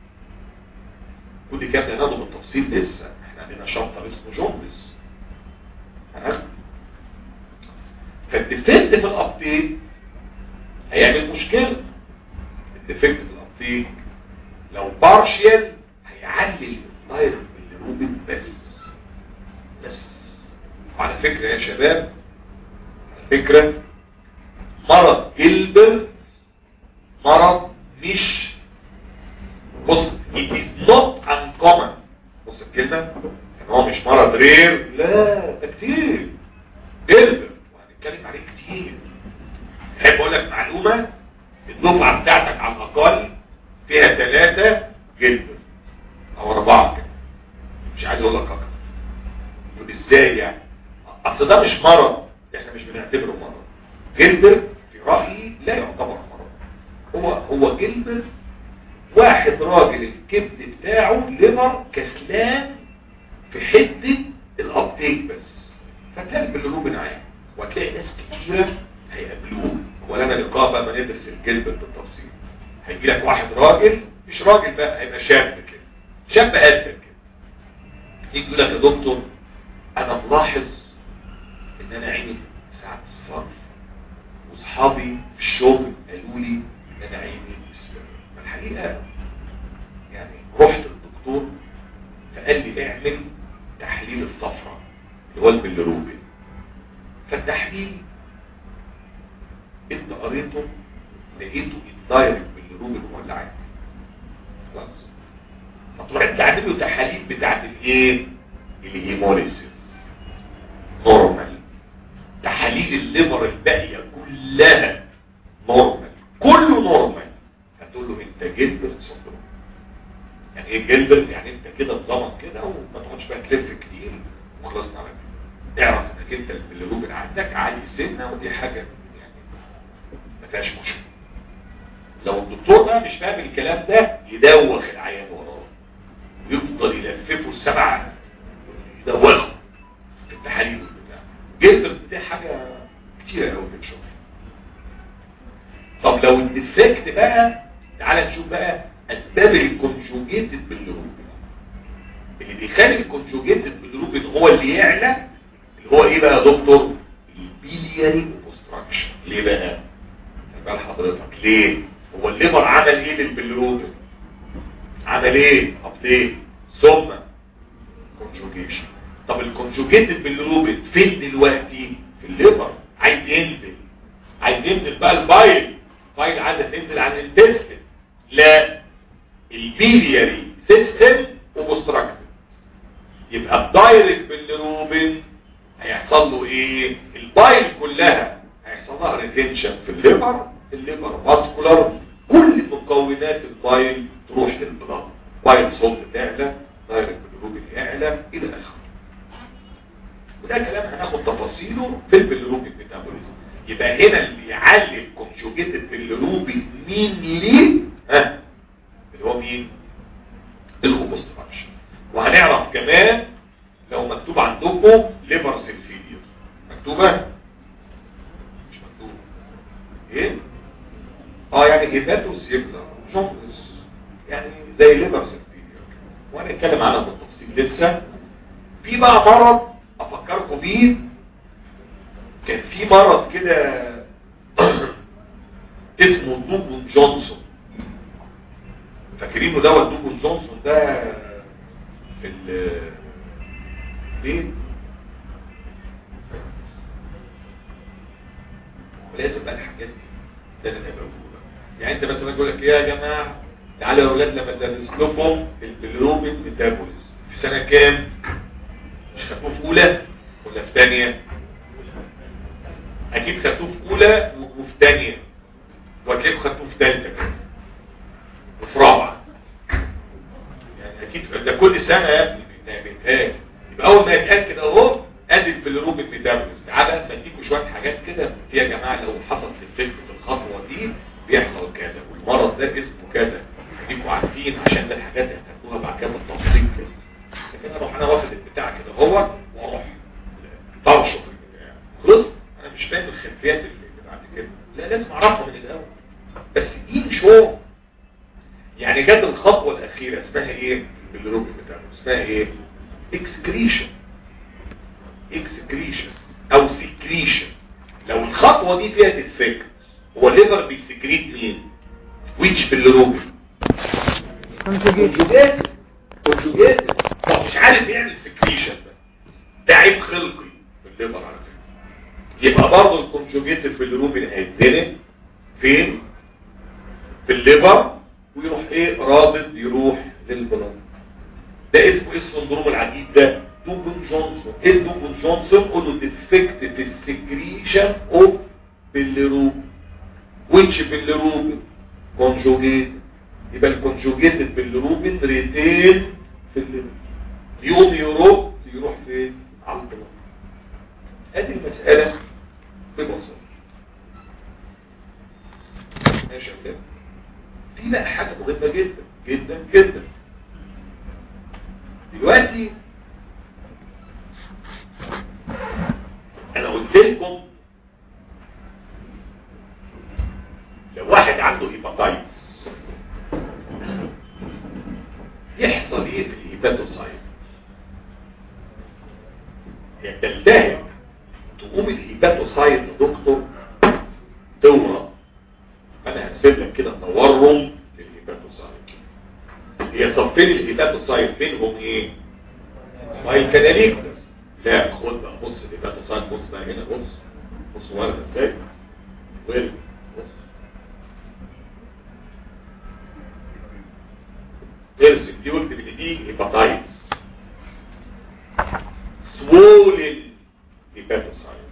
كل كام ده ناخده بالتفصيل لسه احنا عندنا شابتر اسمه جوندس ها فالديفكت في الابتيك هيعمل مشكله الديفكت في الابتيك لو بارشيال هيعلي الدايركت بالروبين بس بس وعلى فكرة يا شباب على فكرة مرض جلبر مرض مش بص it is not uncommon بص الكلمة ان هو مش مرض رير لا ده كتير جلبر وهنتكلم عليه كتير احب اقول لك معلومة الدفعة بتاعتك على الاقل فيها ثلاثة جلبر او اربعة كده مش عايز اقول لك اكتر تقول ازاي يعني اصل ده مش مرض احنا مش بنعتبره مرض جلبر في رأيي لا يعتبر مرض هو هو جلبر واحد راجل الكبد بتاعه ليفر كسلان في حتة الابتيك بس فتلاقي بالروبين عام وهتلاقي ناس كتيرة هيقابلوه ولنا لقاء بقى ما ندرس الجلبر بالتفصيل هيجي لك واحد راجل مش راجل بقى هيبقى شاب كده شاب قدك كده يجي يقول لك يا دكتور انا ملاحظ ان انا عيني ساعات الصرف واصحابي في الشغل قالوا لي ان انا عيني مسفرة فالحقيقة يعني رحت للدكتور فقال لي اعمل تحليل الصفرة اللي هو البلروبين فالتحليل انت قريته لقيته الدايركت بالروبين هو اللي عادي خلاص هتروح تعمل له تحاليل بتاعت الايه الهيموليسيس نورمال تحاليل الليفر الباقيه كلها نورمال كله نورمال هتقول له انت جلبرت سندروم يعني ايه جلبرت يعني انت كده نظامك كده وما تقعدش بقى تلف كتير وخلصنا على كده اعرف انك انت البلروبين عندك عالي سنه ودي حاجه يعني ما فيهاش مشكله لو الدكتور بقى مش فاهم الكلام ده يدوخ العيان وراه ويفضل يلففه السبعه يدوخه في التحاليل بتاع جلد بتاع حاجه كتيره قوي بنشوفها طب لو الديفكت بقى تعال نشوف بقى اسباب الكونجوجيتد بالروبين اللي بيخلي الكونجوجيتد بالروبين هو اللي يعلى اللي هو ايه بقى يا دكتور البيلياري اوبستراكشن ليه بقى بقى حضرتك ليه هو الليفر عمل ايه للبلروبين عمل ايه ابديت ثم كونجوجيشن طب الكونجوجيتد بالروبين فين دلوقتي في الليفر عايز ينزل عايز ينزل بقى البايل بايل عايزه تنزل عن الانتستين لا البيلياري سيستم اوبستراكتد يبقى الدايركت بالروبين هيحصل له ايه البايل كلها هيحصل لها ريتنشن في الليفر الليفر فاسكولار كل مكونات البايل تروح للبلاد بايل صوت تعلى دايركت بالروبين يعلى الى اخره وده كلام هناخد تفاصيله في البلروبين ميتابوليزم يبقى هنا اللي يعلي الكونجوجيتد بالروبين مين ليه ها اللي هو مين الاوبستراكشن وهنعرف كمان لو مكتوب عندكم ليفر سيلفيديو مكتوبه مش مكتوبه ايه اه يعني هيباتوس يبقى جوندس يعني زي ليفر سيلفيديو وهنتكلم عنها بالتفصيل لسه في بقى مرض افكركم بيه كان في مرض كده اسمه دوبون جونسون فاكرينه دوت دوبون جونسون ده في ال ليه ولازم بقى الحاجات دي ده اللي انا بقوله يعني انت مثلا يقول لك يا جماعه تعالوا يا اولاد لما ندرس لكم البلوبين ميتابوليزم في سنه كام مش خدوه في اولى ولا في ثانيه اكيد خدوه في اولى وفي ثانيه وهتلاقيكم خدوه في ثالثه كمان وفي رابعه يعني اكيد ده كل سنه يا ابني بيتقال يبقى اول ما يتاكد اهو ادي البلوروبين ميتابوليزم تعالى بقى اديكم شويه حاجات كده في يا جماعه لو حصل في الفكر في الخطوه دي بيحصل كذا والمرض ده اسمه كذا اديكم عارفين عشان ده الحاجات اللي هتاخدوها بعد كده بالتفصيل كده لكن اروح انا واخد البتاع كده هو واروح طرشه في البتاع خلص انا مش فاهم الخلفيات اللي بعد كده لا لازم اعرفها من الاول بس دي شو يعني جت الخطوه الاخيره اسمها ايه بالروبين بتاعه اسمها ايه اكسكريشن اكسكريشن او سكريشن لو الخطوه دي فيها ديفكت هو الليفر بيسكريت مين ويتش بالروبين كونجوجيت كونجوجيت طب مش عارف يعمل سكريشن ده ده عيب خلقي في الليفر على فكره يبقى برضه الكونجوجيت بالروبين هيتزنق فين في الليفر ويروح ايه رابط يروح للبلد ده اسمه اسم السندروم العديد ده دوبل جونسون ايه دوبل جونسون قوله ديفكت في السكريشن اوف بالروبين ويتش بالروبين كونجوجيت يبقى الكونجوجيتد بالروبين ريتين في الليفر يقوم يروح يروح فين على البلد ادي المسألة ببساطة ماشي كده في بقى حاجة مهمة جدا جدا جدا دلوقتي انا قلت لكم لو واحد عنده هيباتايتس يحصل ايه في الهيباتوسايت هي تلتهب تقوم الهيباتوسايت يا دكتور تورم انا هسيب لك كده تورم للهيباتوسايت هي صفين الهيباتوسايت بينهم ايه مايكاناليكتس لا خد بقى بص الهيباتوسايت بص بقى هنا بص بص ورد ازاي ورد بص ارسم دي قلت بالايدين هيباتايتس swollen hepatocyte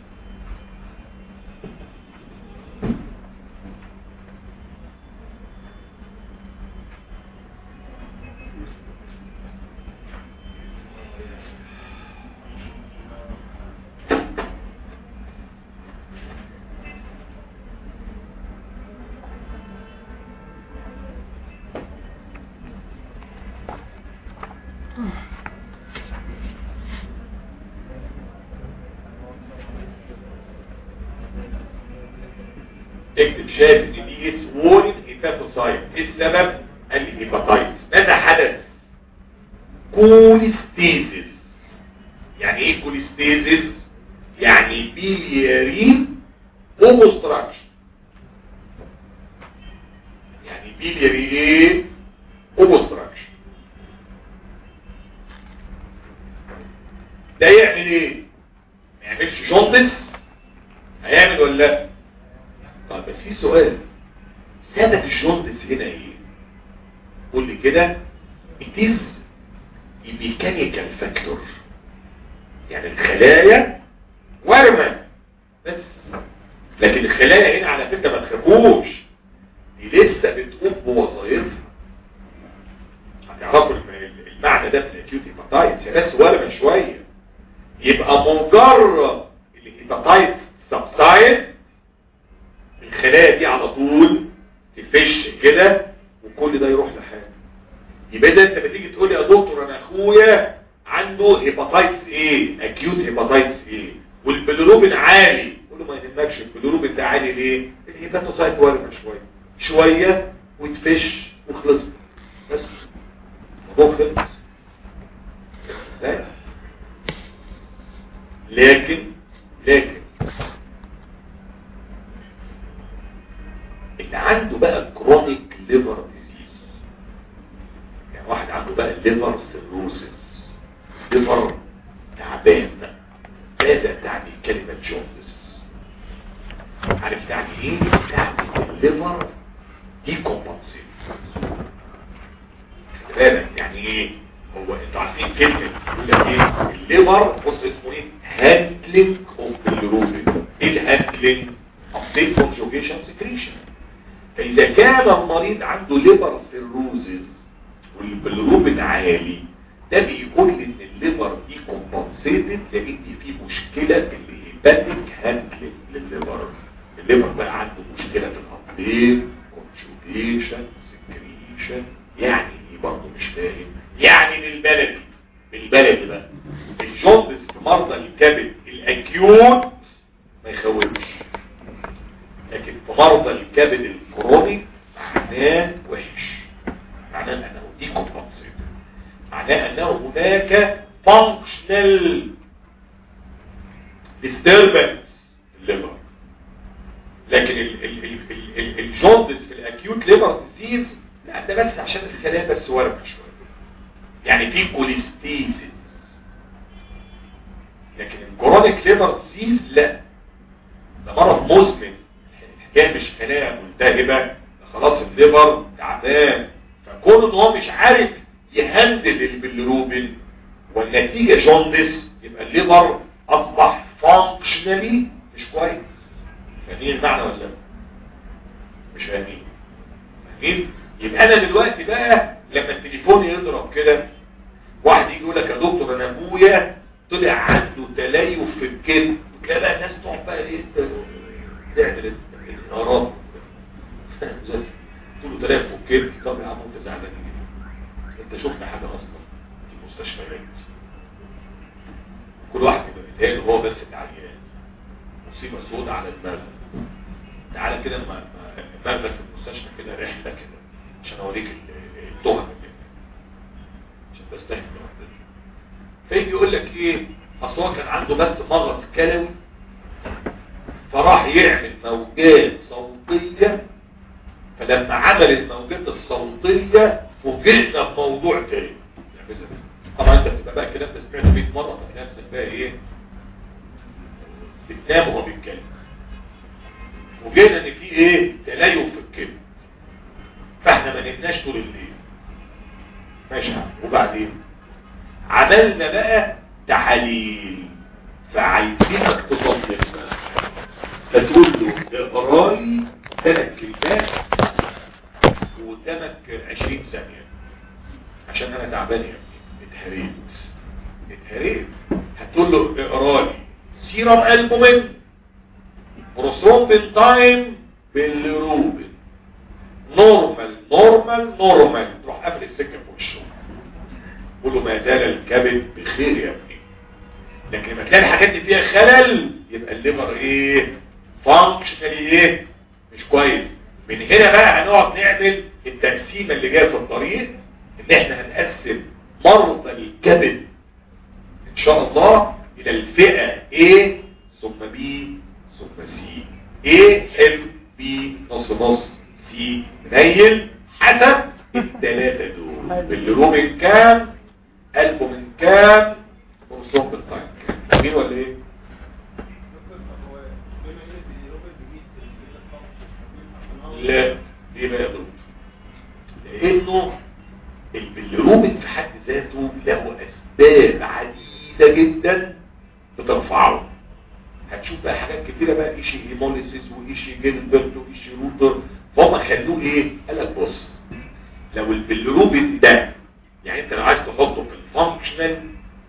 اكتب شايف ان دي سوولن هيباتوسايت ايه السبب قال لي هيباتايتس ماذا حدث كوليستيزيس يعني ايه كوليستيزيس يعني بيليارين اوبستراكشن يعني بيلياري ايه اوبستراكشن ده يعمل ايه ما يعملش جوندس هيعمل ولا لا طيب بس في سؤال سبب الجوندس هنا ايه قول لي كده it is a mechanical factor يعني الخلايا ورمة بس لكن الخلايا هنا على فكرة ما تخافوش دي لسه بتقوم بوظائفها هتعرفوا المعنى ده في الاكيوت هيباتايتس هي بس ورمة شوية يبقى مجرد الهيباتايتس سبسايد الخلايا دي على طول تفش كده وكل ده يروح لحاله يبقى ده انت بتيجي تقول يا دكتور انا اخويا عنده هيباتايتس ايه اكيوت هيباتايتس ايه والبيلروبين عالي قول له ما يهمكش البيلروبين ده عالي ليه الهيباتوسايت ورمه شويه شويه وتفش وخلص بس الموضوع خلص لكن لكن اللي عنده بقى كرونيك ليفر ديزيز يعني واحد عنده بقى ليفر سيروسيس ليفر تعبان ماذا تعني كلمة جوندس عارف يعني ايه يعني الليفر دي كومبنسيت بالك يعني ايه هو انتوا عارفين كلمه يقول لك ايه الليفر بص اسمه ايه هاندلنج اوف بالروبين ايه الهاندلنج ابديت كونجوجيشن سكريشن فاذا كان المريض عنده ليفر سيروزز والبلروبين عالي ده بيقول لي ان الليفر دي كومبنسيتد لان في مشكله في الهيباتيك هاندلنج للليفر الليفر بقى عنده مشكله في الابديت كونجوجيشن سكريشن يعني ايه برضه مش فاهم يعني بالبلدي بالبلدي بقى الجوندس في مرضى الكبد الاكيوت ما يخوفش لكن في مرضى الكبد الكروني معناه وحش معناه انه دي كومبنسيت معناه انه هناك functional disturbance في الليفر لكن الجوندس في الاكيوت ليفر ديزيز لا ده بس عشان الخلايا بس ورمه شويه يعني في كوليستيزيس لكن الكرونيك ليفر ديزيز لا ده مرض مزمن الحكايه مش خلايا ملتهبه ده خلاص الليفر تعبان فكون ان هو مش عارف يهندل البلروبين والنتيجه جوندس يبقى الليفر اصبح فانكشنالي مش كويس فاهمين المعنى ولا لا مش فاهمين فاهمين يبقى انا دلوقتي بقى لما التليفون يضرب كده واحد يجي يقول لك يا دكتور انا ابويا طلع عنده تليف في الكبد تلاقي بقى الناس تقعد بقى ايه تعمل الانهارات تقول له تليف في الكبد طب يا عم انت زعلان ليه؟ انت شفت حاجه اصلا في المستشفيات كل واحد بيبقى متهيأ هو بس العيان مصيبه سوداء على دماغه تعالى كده المغرب في المستشفى كده رحله كده عشان اوريك التهم اللي عشان تستهل لوحدك فيجي يقول لك ايه اصل هو كان عنده بس مغص كلوي فراح يعمل موجات صوتيه فلما عمل الموجات الصوتيه فوجئنا بموضوع تاني طبعا انت بتبقى بقى الكلام ده سمعته 100 مره فتلاقي نفسك بقى ايه بتنام وهو بيتكلم وجينا ان في ايه تلايف في الكلمه فاحنا ما نمناش طول الليل ماشي وبعدين عملنا بقى تحاليل فعايزينك تصدقنا فتقول له اقرا لي ثلاث كلمات وقدامك 20 ثانيه عشان انا تعبان يا ابني اتهريت اتهريت هتقول له اقرا لي سيرم البومين بروثرومبين تايم بالروبين نورمال نورمال نورمال تروح قافل السكه في وشه قول له ما زال الكبد بخير يا ابني لكن لما تلاقي الحاجات دي فيها خلل يبقى الليفر ايه فانكشنالي ايه مش كويس من هنا بقى هنقعد نعمل التقسيمه اللي جايه في الطريق ان احنا هنقسم مرضى الكبد ان شاء الله الى الفئه A ثم B ثم C A حلو B نص نص C منيل حسب الثلاثه دول بالروبين كام قلبه من كام ورسوم بالتايم كام مين ولا ايه لا ليه بقى يا دكتور لانه البلروبين في حد ذاته له اسباب عديده جدا بترفعه هتشوف بقى حاجات كتيره بقى ايشي هيموليسيس وايشي جيلبرت وايشي روتر فهم خلوه ايه قال لك بص لو البلروبين ده يعني انت لو عايز تحطه في الفانكشنال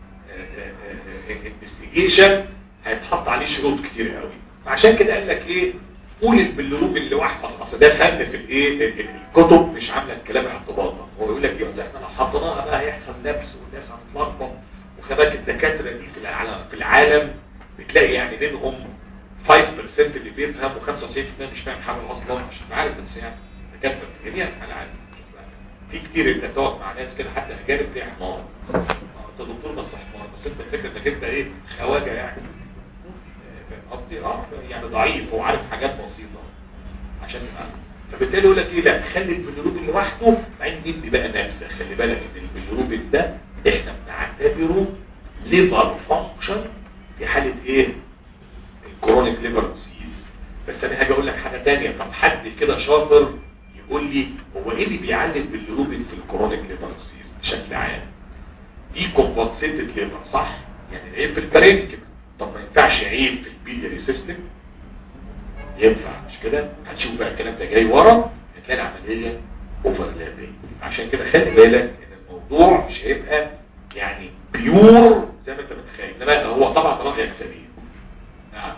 انفستيجيشن هيتحط عليه شروط كتير قوي فعشان كده قال لك ايه قول البلروبين لوحده اصل ده فن في الايه الكتب مش عامله الكلام اعتباطا هو يقول لك ايه احنا لو حطيناها بقى هيحصل لبس والناس هتتلخبط وخباك الدكاتره دي في العالم في العالم بتلاقي يعني منهم 5% اللي بيفهم و95% مش فاهم حاجه اصلا مش عارف بس يعني دكاتره في جميع العالم في كتير انت تقعد مع ناس كده حتى اجانب تلاقي حمار انت دكتور بس حمار بس انت فاكر انك انت ايه خواجه يعني قصدي اه يعني ضعيف هو عارف حاجات بسيطه عشان يبقى فبالتالي يقول لك ايه لا خلي البلروبين لوحده بعدين ندي بقى نبذه خلي بالك ان البلروبين ده احنا بنعتبره ليفر فانكشن في حاله ايه الكرونيك ليفر ديزيز بس انا هاجي اقول لك حاجه ثانيه طب حد كده شاطر يقول لي هو ايه اللي بيعلم باللوبين في الكرونيك ليفر ديزيز بشكل عام دي كومبنسيتد ليفر صح يعني العيب في البرينكم طب ما ينفعش عيب في البيلياري سيستم ينفع مش كده هتشوف بقى الكلام ده جاي ورا هتلاقي العمليه اوفرلابنج عشان كده خلي بالك ان الموضوع مش هيبقى يعني بيور زي ما انت متخيل انما هو طبعا رايك سليم نعم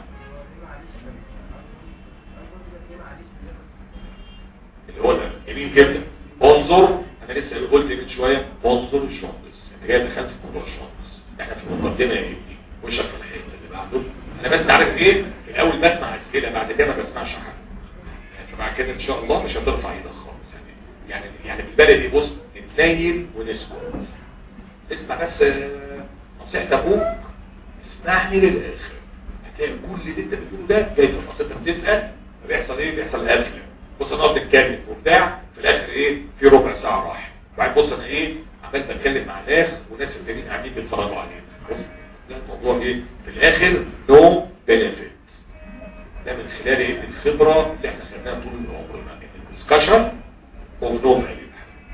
اللي هو ده جميل جدا انظر انا لسه قلت من شويه انظر الشخص انت جاي دخلت في موضوع الشخص احنا في المقدمه يا ابني وشك في الحته اللي بعده انا بس عارف ايه في الاول بسمع اسئله بعد كده ما بسمعش حاجه يعني فبعد كده ان شاء الله مش هترفع ايدك خالص يعني يعني يعني بالبلدي بص نتنيل ونسكت اسمع بس آه، نصيحه ابوك اسمعني للاخر هتلاقي كل اللي انت بتقوله ده جاي في النص انت بتسال فبيحصل ايه بيحصل قفله بص انا قعدت اتكلم وبتاع في الاخر ايه في ربع ساعه راح وبعدين بص انا ايه عمال بتكلم مع ناس وناس التانيين قاعدين بيتفرجوا علينا بص ده الموضوع ايه في الاخر نو بنفيت ده من خلال ايه الخبره اللي احنا خدناها طول عمرنا الدسكشن اوف نو فاليو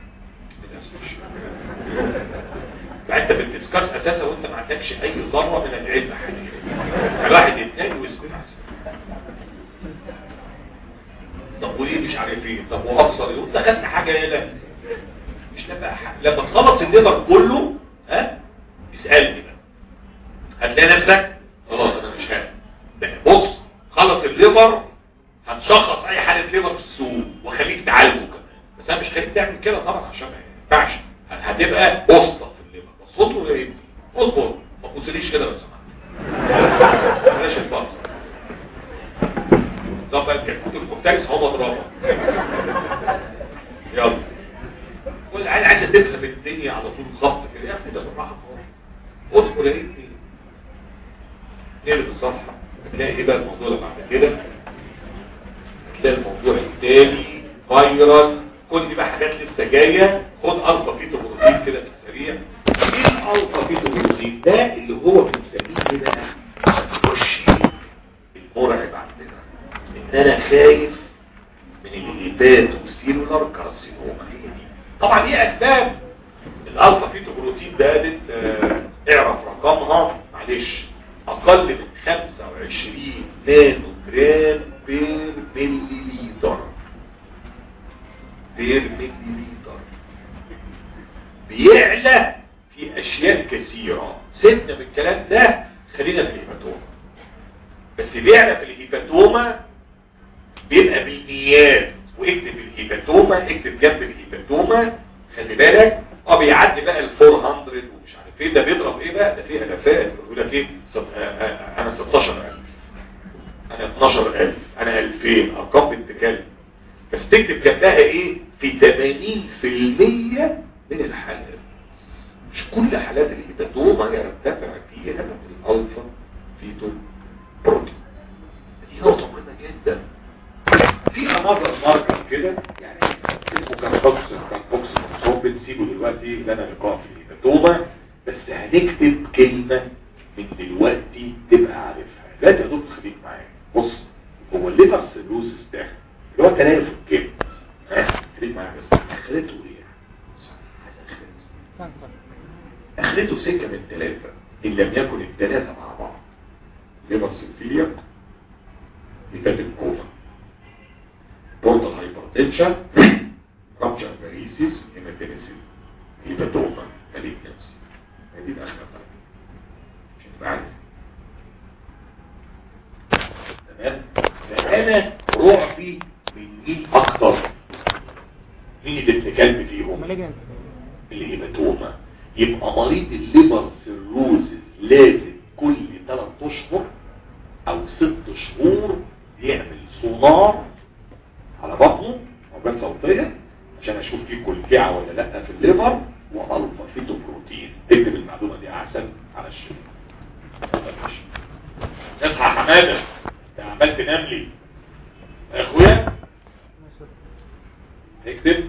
فانت بتدسكاس اساسا وانت ما عندكش اي ذره من العلم حقيقي الواحد يتنال ويسكت احسن طب وليه مش عارف ايه طب وابصر يقول ده خدت حاجه يا مش نبقى حاجة. لما تخلص الليفر كله ها اسالني بقى هتلاقي نفسك خلاص انا مش هاد بص خلص الليفر هتشخص اي حاله ليفر في السوق وخليك تعالجه كمان بس انا مش خليك تعمل كده طبعا عشان ما ينفعش هتبقى وسطه في الليفر بس اصبر يا ابني اصبر ما تبصليش كده لو سمحت بلاش البصر ظبط الكتكوت المفترس هو مضربه يلا كل عيل عايزه تفهم الدنيا على طول خبط كده يا اخي ده بالراحه خالص اصبر يا ابني نقلب الصفحه هتلاقي ايه بقى الموضوع اللي بعد كده هتلاقي الموضوع التاني فايرال كل دي بقى حاجات لسه جايه خد الفا فيتو بروتين كده في السريع ايه الالفا فيتو بروتين ده اللي هو بنسميه كده وش المرعب عندنا ان انا خايف من الهيبات والسيلولار كارسينوما هي دي طبعا دي اسباب الالفا فيتو بروتين ده دت- آه، اعرف رقمها معلش اقل من 25 نانو جرام بير مليليتر بير مليليتر بيعلى في اشياء كثيرة سيبنا من الكلام ده خلينا في الهيباتوما بس بيعلى في الهيباتوما بيبقى بالنيات واكتب الهيباتوما اكتب جنب الهيباتوما خلي بالك اه بيعدي بقى ال 400 ومش عارف ايه ده بيضرب ايه بقى ده فيه الافات يقول لك ايه ست- آه، آه، انا 16000 انا 12000 انا 2000 ارقام بنت كلب بس تكتب جنبها ايه في 80% من الحالات مش كل حالات الهيباتوما يرتفع فيها الالفا فيتو بروتين دي نقطة مهمة جدا في انظر ماركر كده يعني اسمه كان بوكس كان بوكس مكسوم بنسيبه دلوقتي لنا لقاء في الهيباتوما بس هنكتب كلمة من دلوقتي تبقى عارفها لا تقدر تخليك معايا بص هو الليفر سيروسس ده اللي هو تلاقي في الكلمة ها خليك معايا بس اخرته ايه؟ عايز اخرته كانسر اخرته سكة من ثلاثة ان لم يكن الثلاثة مع بعض ليفر سيلفيليا هيباتيك كوما بورتال هايبرتنشن رابشر باريسيس هيماتينيسيس هيباتوما ماليجنسي دي الاخرة بتاعتي عشان تبقى عارف تمام فانا رعبي من مين اكتر مين اللي ابن كلب فيهم مالجنس الهيباتوما يبقى مريض الليبر سيروزز لازم كل 3 اشهر او 6 شهور يعمل سونار على بطنه موجات صوتيه عشان اشوف فيه كلكعه ولا لا في الليبر والفا فيتو بروتين اكتب المعلومه دي احسن على الشيء اصحى يا حماده انت عمال تنام لي يا اخويا اكتب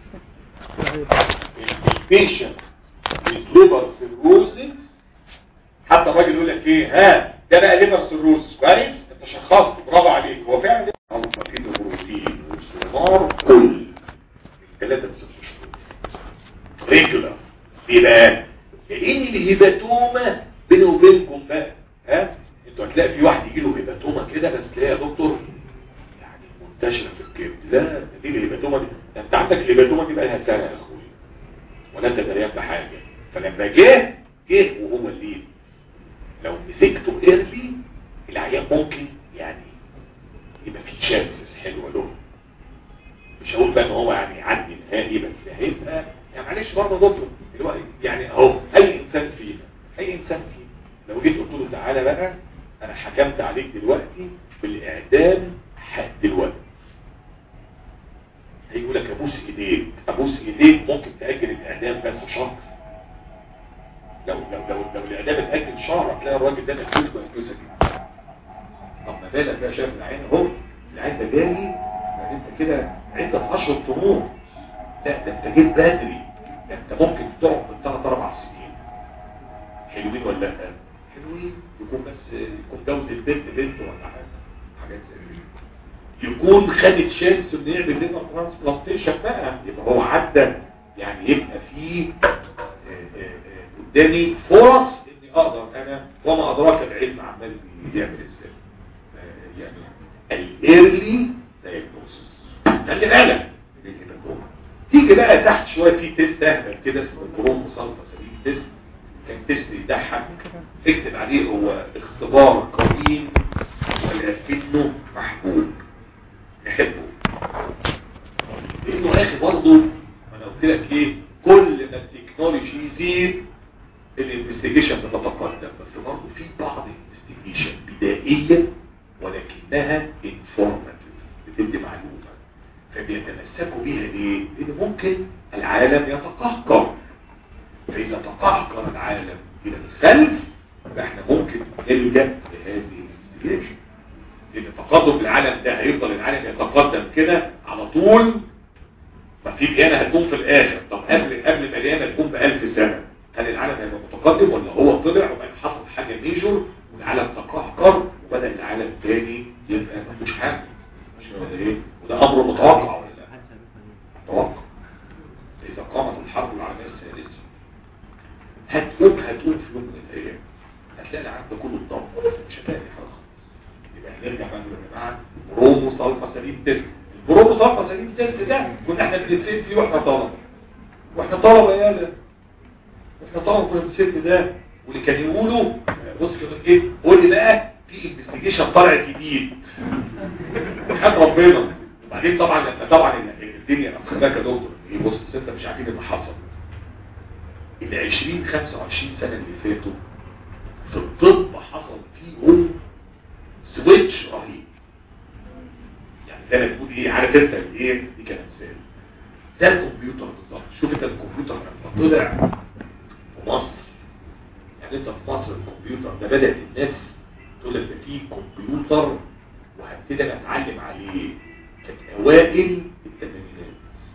البيشنت ليفر سيروزز حتى الراجل يقول لك ايه ها ده بقى ليفر سيروز كويس انت شخصت برافو عليك هو فعلا غلطه في البروتين والسونار كل ثلاثة ست شهور ريجولار ليه بقى؟ لان الهيباتوما بيني وبينكم بقى ها انتوا هتلاقي في واحد يجي له هيباتوما كده بس تلاقيها يا دكتور يعني منتشره في الكبد لا دي الهيباتوما دي ده انت عندك الهيباتوما دي بقى لها سنه يا اخويا ولا انت دريان بحاجه فلما جه جه وهو الليل لو مسكته ايرلي العيان ممكن يعني يبقى في تشانسز حلوه له مش هقول بقى ان هو يعني يعدي نهائي بس هيبقى يعني معلش برضه يا دكتور دلوقتي يعني اهو اي انسان فينا اي انسان فينا لو جيت قلت له تعالى بقى انا حكمت عليك دلوقتي بالاعدام حد دلوقتي هيقول لك ابوس ايديك ابوس ايديك ممكن تاجل الاعدام بس شهر لو لو لو, لو الاعدام اتاجل شهر هتلاقي الراجل ده نفسيته كويسه جدا طب ما بالك بقى شايف العين اهو العين ده جالي يعني انت كده عدة اشهر تموت لا ده انت جيت بدري ده انت ممكن تقعد من ثلاث اربع سنين حلوين ولا لا حلوين يكون بس يكون جوز البنت بنت ولا حاجه حاجات زي كده يكون خدت شانس انه يعمل لنا ترانسبلانتيشن بقى يبقى هو عدى يعني يبقى فيه قدامي فرص اني اقدر انا وما ادراك العلم عمال بيعمل ازاي يعني الايرلي دايجنوستس خلي بالك من الهيماتوما تيجي بقى تحت شويه في تيست اهبل كده اسمه البرومو سلفا سليم تيست كان تيست يضحك اكتب عليه هو اختبار قديم ولكنه محبوب نحبه لانه اخي برضه انا قلت لك ايه كل ما التكنولوجي يزيد الانفستيجيشن بتتقدم بس برضه في بعض الانفستيجيشن بدائيه ولكنها انفورماتيف بتدي معلومه فبيتمسكوا بيها ليه؟ لان ممكن العالم يتقهقر فاذا تقهقر العالم الى الخلف فاحنا ممكن نلجا لهذه الانفستيجيشن لان تقدم العالم ده هيفضل العالم يتقدم كده على طول ففي ديانه هتكون في الاخر طب قبل قبل ما ديانه تكون ب 1000 سنه هل العالم هيبقى متقدم ولا هو طلع وبقى حصل حاجه ميجور والعالم تقهقر وبدا العالم تاني يبقى مفيش حاجه مش ولا ايه وده امر متوقع ولا لا متوقع اذا قامت الحرب العالميه الثالثه هتقوم هتقوم في يوم من الايام هتلاقي العالم ده كله اتدمر مش هتلاقي حاجه خالص يبقى هنرجع بقى نقول يا جماعه برومو صلفه سليم تيست البرومو صلفه سليم تيست ده كنا احنا بنتسال فيه واحنا طلبه واحنا طلبه يا ده احنا طبعا كنا بنسيب ده واللي كان يقولوا بص كده ايه قول لي بقى في انفستيجيشن طلع جديد حد ربنا وبعدين طبعا لما طبعا الدنيا اصلا يا دكتور ايه بص انت مش عارفين اللي حصل ال 20 25 سنه اللي فاتوا في الطب حصل فيهم سويتش رهيب يعني زي ما تقول ايه عارف انت ايه دي كان مثال ده الكمبيوتر بالظبط شوف انت الكمبيوتر لما طلع في مصر يعني انت في مصر الكمبيوتر ده بدأت الناس تقول لك ده في كمبيوتر وهبتدي انا اتعلم عليه كانت اوائل الثمانينات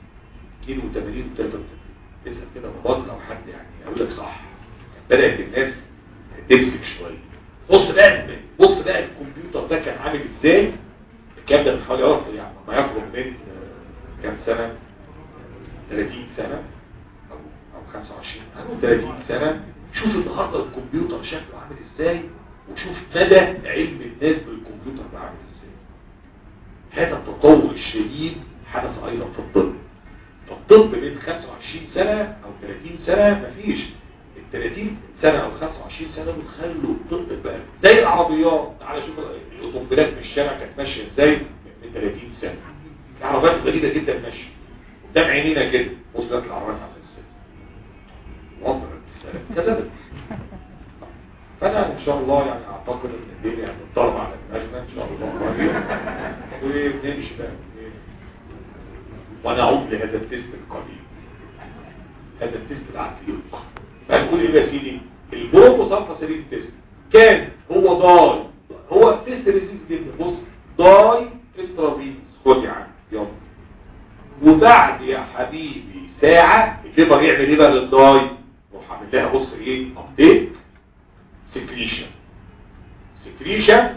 82 و 83 اسال كده مبادئ او حد يعني يقول لك صح بدأت الناس تمسك شويه بص بقى بص بقى الكمبيوتر ده كان عامل ازاي الكلام ده من حوالي اكتر يعني ما يقرب من كام سنه 30 سنه او او 25 او 30 سنه شوف النهارده الكمبيوتر شكله عامل ازاي وشوف مدى علم الناس بالكمبيوتر ده عامل ازاي هذا التطور الشديد حدث ايضا في الطب فالطب من 25 سنة او 30 سنة مفيش ال 30 سنة او 25 سنة بتخلوا الطب بقى زي العربيات تعالى شوف الاوتوموبيلات في الشارع كانت ماشية ازاي من 30 سنة العربيات غريبة جدا ماشية قدام عينينا كده بص لك العربيات عامله ازاي وضع كذبت فانا ان شاء الله يعني اعتقد ان الدنيا هتضطرب على دماغنا ان شاء الله قريب ونمشي بقى ونعود لهذا التست القليل هذا التست العتيق فنقول ايه يا سيدي البرومو صفحه سليم تيست كان هو داي هو تيست ريسيس جدا بص داي انترافينس خد يا عم يلا وبعد يا حبيبي ساعة الليبر يعمل ايه بقى للداي روح عامل لها بص ايه ابديت سكريشن سكريشن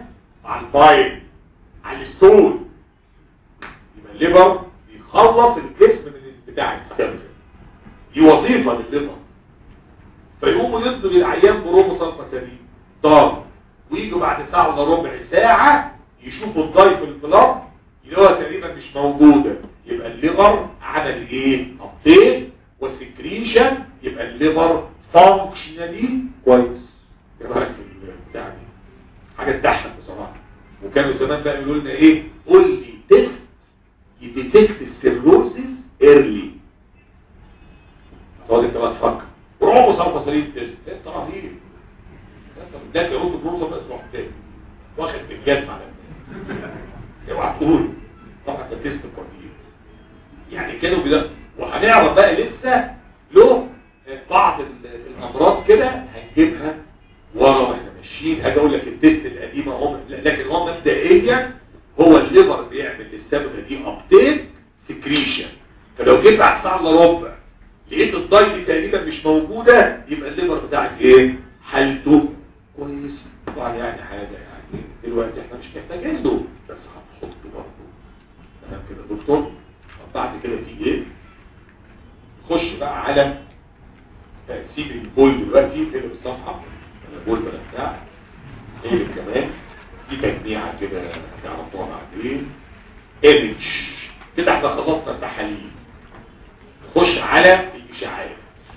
على البايل على الستول يبقى الليفر بيخلص الجسم من بتاع السبب دي وظيفة للليفر فيقوموا يدوا للعيان برومو صلفة سليم طب ويجوا بعد ساعة ولا ربع ساعة يشوفوا الضيف البلاد يلاقوها تقريبا مش موجودة يبقى الليفر عمل ايه ابديت وسكريشن يبقى الليفر فانكشنالي كويس ايه رايك في البتاع دي حاجه تضحك بصراحه وكانوا زمان بقى يقولوا لنا ايه قول لي تيست يديتكت السيروسيس ايرلي هتقعد انت بقى تفكر روحوا صوت سليم تيست انت رهيب انت بدك يرد بروسه بس تروح تاني واخد بالجزمه على اوعى تقول طبعا ده تيست قديم يعني كانوا بدا وهنعرف بقى لسه له بعض الامراض كده هنجيبها ورا واحنا ماشيين هاجي اقول لك التيست القديمه هم لكن هو مبدئيا هو الليفر بيعمل للصبغه دي ابديت سكريشن فلو جيت بعد ساعه الا ربع لقيت الضيف تقريبا مش موجوده يبقى الليفر بتاعك ايه حالته كويس طبعا يعني حاجه يعني دلوقتي احنا مش محتاجين له بس هنحطه برضه تمام كده يا دكتور طب بعد كده في ايه خش بقى على سيب البول دلوقتي كده بالصفحه البول بقى بتاع ايه كمان في تجميعه كده هتعرفوها بعدين ايمج كده احنا خلصنا التحاليل نخش على الاشاعات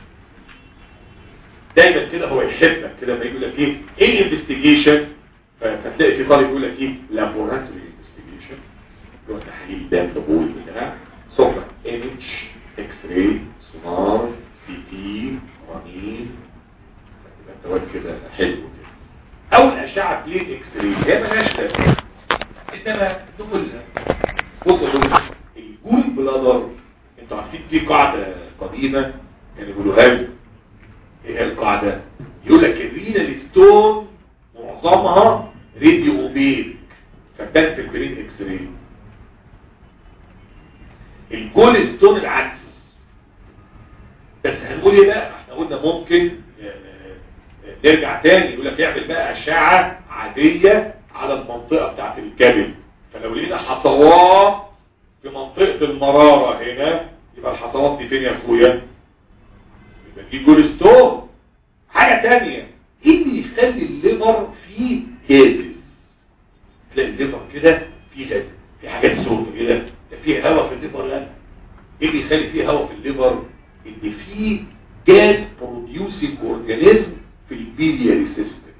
دايما كده هو يحبك كده ما يقول لك ايه ايه انفستيجيشن فتلاقي في طالب يقول لك ايه لابوراتوري انفستيجيشن اللي هو تحليل دم بول بتاع ثم ايمج اكس راي سونار سي تي رنين يبقى انت كده حلو كده او الاشعه بليت اكس راي هي مالهاش لازمه انما تقول بص يا الجول بلادر انتوا عارفين دي قاعده قديمه كانوا يقولوها لي ايه هي القاعده يقول لك الرينال ستون معظمها راديو اوبيك فبان في البرين اكس راي الجول ستون العكس بس هنقول ايه بقى احنا قلنا ممكن نرجع تاني يقول لك اعمل بقى اشعه عاديه على المنطقه بتاعت الكبد فلو لقينا حصوات في منطقه المراره هنا يبقى الحصوات دي فين يا اخويا يبقى دي جول ستون حاجه تانية ايه اللي يخلي الليفر فيه جازز تلاقي الليفر كده فيه غاز في حاجات سودة كده ده فيه هواء في الليفر لا ايه اللي يخلي فيه هواء في الليفر ان فيه جاز بروديوسنج اورجانيزم في البيلياري سيستم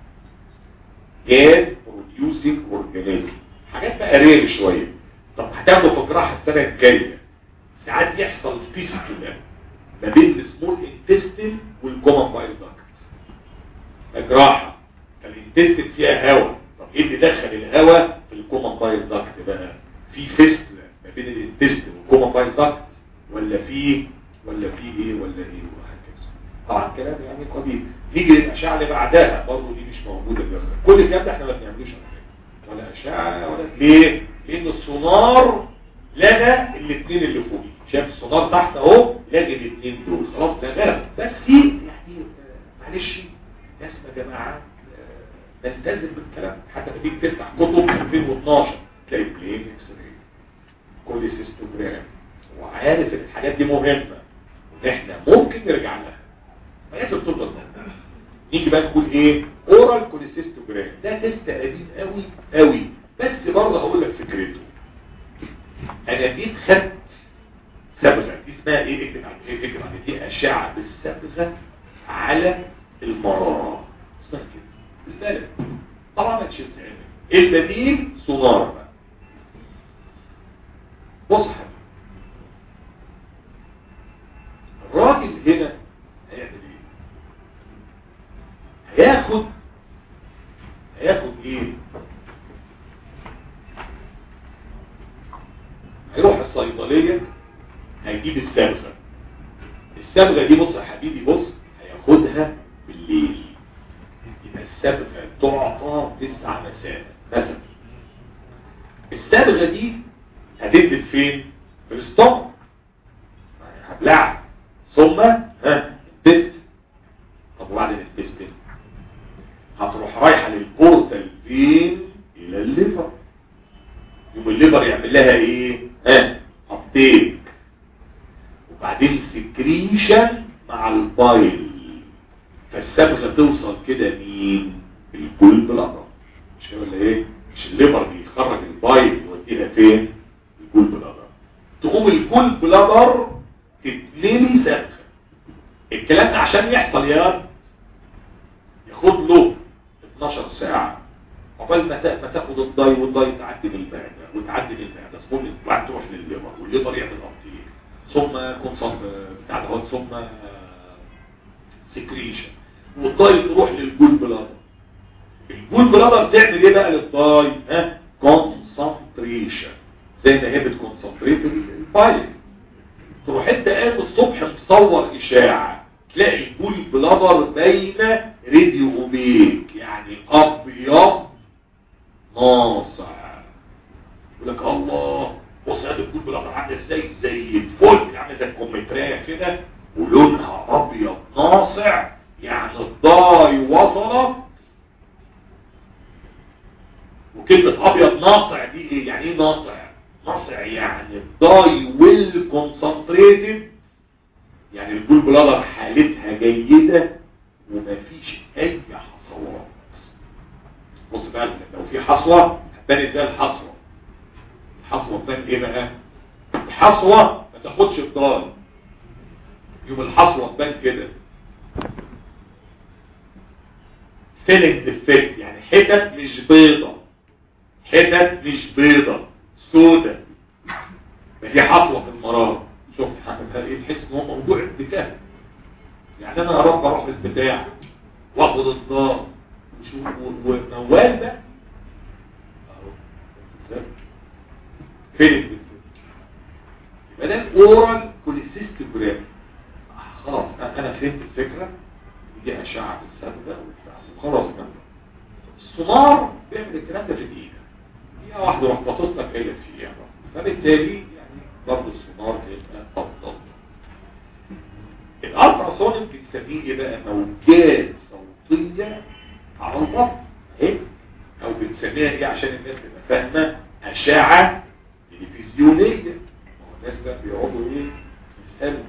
جاز بروديوسنج اورجانيزم حاجات بقى رير شويه طب هتاخده في جراحه السنه الجايه ساعات يحصل فيستولا ما بين السمول انتستين والكومن بايل داكت جراحه فالانتستين فيها هواء طب ايه اللي دخل الهواء في الكومن بايل داكت بقى في فيستولا ما بين الانتستين والكومن بايل داكت ولا في ولا في ايه ولا ايه وهكذا طبعا كلام يعني قديم نيجي للاشعه اللي بعدها برضه دي مش موجوده دلوقتي كل الكلام ده احنا ما بنعملوش ولا اشعه ولا ليه لان السونار لقى الاثنين اللي فوقي شايف السونار تحت اهو لقى الاثنين دول خلاص ده غلط بس يعني معلش ناس يا جماعه نلتزم بالكلام حتى لما تيجي تفتح كتب 2012 تلاقي بلين اكس راي كوليسيستوجرام وعارف ان الحاجات دي مهمه وان احنا ممكن نرجع لها ما لازم تفضل مهمه نيجي بقى نقول ايه اورال كوليسيستوجرام ده تيست قديم قوي قوي بس برضه هقول لك فكرته انا جيت خدت صبغه دي اسمها ايه اكتب على ايه اكتب على دي اشعه بالصبغه على المراره اسمها كده البلد طبعا ما تشوف البديل سونار بقى بص حبيبي الراجل هنا هيعمل ايه هياخد هياخد ايه هيروح الصيدلية هيجيب الصبغة الصبغة دي بص يا حبيبي بص هياخدها بالليل يبقى الصبغة تعطى تسع مساء مثلا الصبغة دي هتنزل فين؟ في الاستومك هبلعها ثم ها التست طب وبعد التست هتروح رايحة للبورتال فين الى الليفر يوم الليفر يعمل لها ايه ها ابتيك وبعدين سكريشن مع البايل فالصبغه توصل كده مين الجول بلادر مش كده ولا ايه مش الليفر بيخرج البايل يوديها فين الجول بلادر تقوم الجول بلادر تتملي صبغه الكلام ده عشان يحصل يا ياخد له 12 ساعه عقبال ما ما تاخد الضي والضي تعدي من المعده وتعدي من المعده ثم بعد تروح للليفر والليفر يعمل ابتيك ثم كونسم بتاع ده ثم سكريشن والضي تروح للجول بلادر الجول بلادر تعمل ايه بقى للضي ها كونسنتريشن زي ما هي بتكونسنتريت الفايل تروح انت قايم الصبح مصور اشاعه تلاقي الجول بلادر باينه راديو اوبيك يعني ابيض ناصع يقول لك الله بص هذا الجول بلادر عامله ازاي زي الفل عامله زي الكمثريه كده ولونها ابيض ناصع يعني الضاي وصلت وكلمة ابيض ناصع دي ايه يعني ايه ناصع ناصع يعني الضاي ويل كونسنتريتد يعني الجول بلادر حالتها جيدة ومفيش اي حصوات بص بقى لو في حصوة هتبان ازاي الحصوة الحصوة تبان ايه بقى الحصوة ما تاخدش الضاي يوم الحصوة تبان كده فيلنج ديفكت يعني حتت مش بيضة حتت مش بيضة سودة ما دي حصوة في المرار شفت حاجة ايه تحس ان هو موضوع اتكاه يعني انا يا رب اروح البتاع واخد النار وشوف وموال ده فيلنج ديفكت يبقى ده الاورال كوليسيستوجرام خلاص انا فهمت الفكرة دي اشعة بالسببة وخلاص كده السونار بيعمل الكلام ده في دقيقة دقيقة واحدة راح باصص لك هي فيها فبالتالي يعني برضه السونار هيبقى افضل الالتراسونيك بنسميه ايه بقى موجات صوتية على البطن اهي او بنسميها ايه عشان الناس تبقى فاهمة اشعة تلفزيونية الناس بقى بيقعدوا ايه يسألوا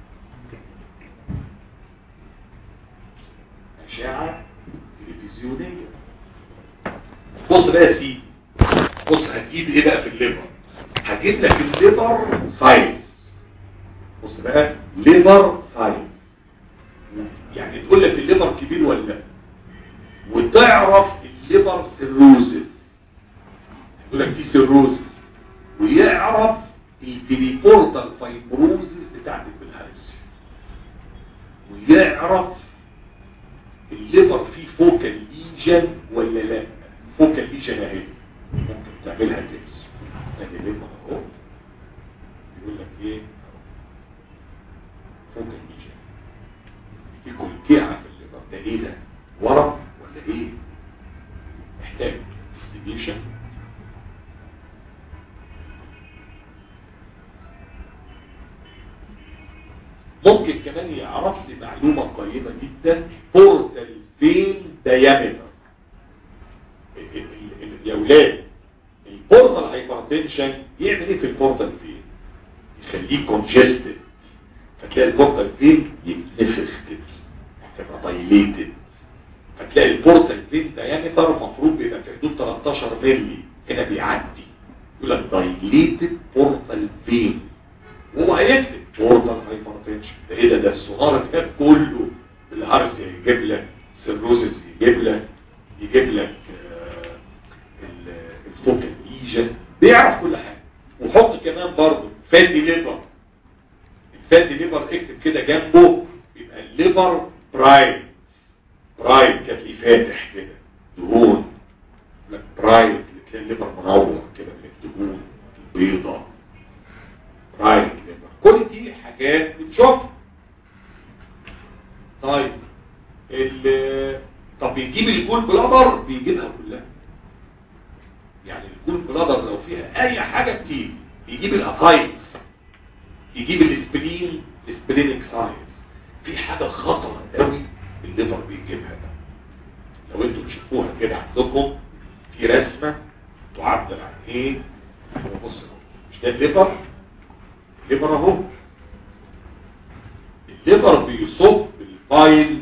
أشعة تلفزيونية بص بقى يا سيدي بص هتجيب ايه بقى في الليفر هتجيب لك الليفر سايز بص بقى ليفر سايز يعني تقول لك الليفر كبير ولا لا وتعرف الليفر سيروزس يقول لك دي سيروزس ويعرف البريبورتال فايبروزس بتاعت البلهارسيا ويعرف الليفر فيه فوكال ليجن ولا لا فوكال ليجن اهي ممكن تعملها كيس ادي الليفر اهو يقول لك ايه فوكال ليجن في كلكعه في الليفر ده ايه ده ورم ولا ايه محتاج استيميشن ممكن كمان يعرف لي معلومة قيمة جدا بورتال فين دايمتر يا ولاد البورتال هايبرتنشن يعمل ايه في البورتال فين يخليه كونجستد فتلاقي البورتال فين يتنفخ كده تبقى دايليتد فتلاقي البورتال فين دايمتر المفروض بيبقى في حدود 13 مللي هنا بيعدي يقول لك دايليتد بورتال فين وهو هيكتب بورتال هايبرتنشن ده ايه ده ده الصغار كتاب كله الهرس يجيب لك سيروزس يجيب لك يجيب لك آه الفوكال ايجن بيعرف كل حاجه وحط كمان برضه فاتي ليفر الفاتي ليفر اكتب كده جنبه يبقى الليفر برايد برايد كتلاقيه فاتح كده دهون لك برايد تلاقي الليفر منور كده من الدهون البيضة برايد ليفر كل دي حاجات بتشوفها طيب ال طب بيجيب الجول بلادر بيجيبها كلها يعني الجول بلادر لو فيها اي حاجة بتيجي يجيب الاسايتس يجيب الاسبرين الاسبرينيك سايز في حاجة خطرة قوي الليفر بيجيبها ده لو انتوا تشوفوها كده عندكم في رسمة تعبر عن ايه بص مش ده الليفر الليفر اهو الليفر بيصب البايل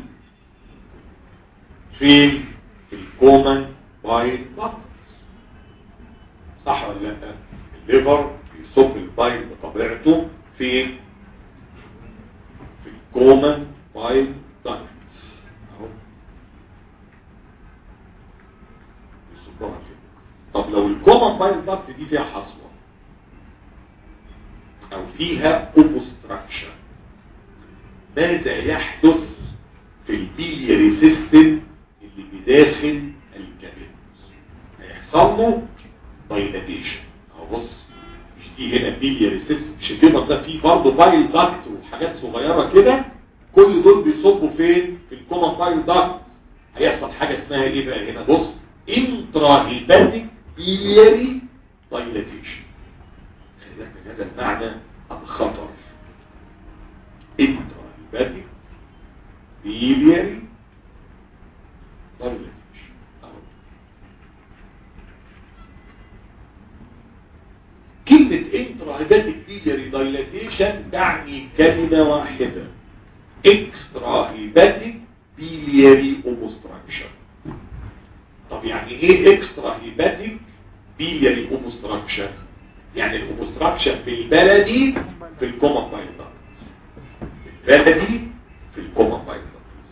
فين في الكومن بايل داكت صح ولا لا الليفر بيصب البايل بطبيعته فين في الكومن بايل داكت اهو بيصبها كده طب لو الكومن بايل داكت دي فيها حصوه او فيها اوبستراكشن ماذا يحدث في البيلياري سيستم اللي بداخل الكبد هيحصل له دايلاتيشن اهو بص مش دي هنا بيلياري سيستم مش الليفر ده فيه برضه بايل داكت وحاجات صغيره كده كل دول بيصبوا فين في الكومن بايل داكت هيحصل حاجه اسمها ايه بقى هنا بص انترا هيباتيك بيلياري دايلاتيشن خلي بالك من هذا المعنى الخطر انترا هيباتيك بيلياري دايلاتيشن كلمة انترا هيباتيك بيلياري دايلاتيشن تعني كلمة واحدة اكسترا هيباتيك بيلياري اوبستراكشن طب يعني ايه اكسترا هيباتيك بيلياري اوبستراكشن يعني الاوبستراكشن في البلدي في الكومن بايل البلدي في الكومن بايل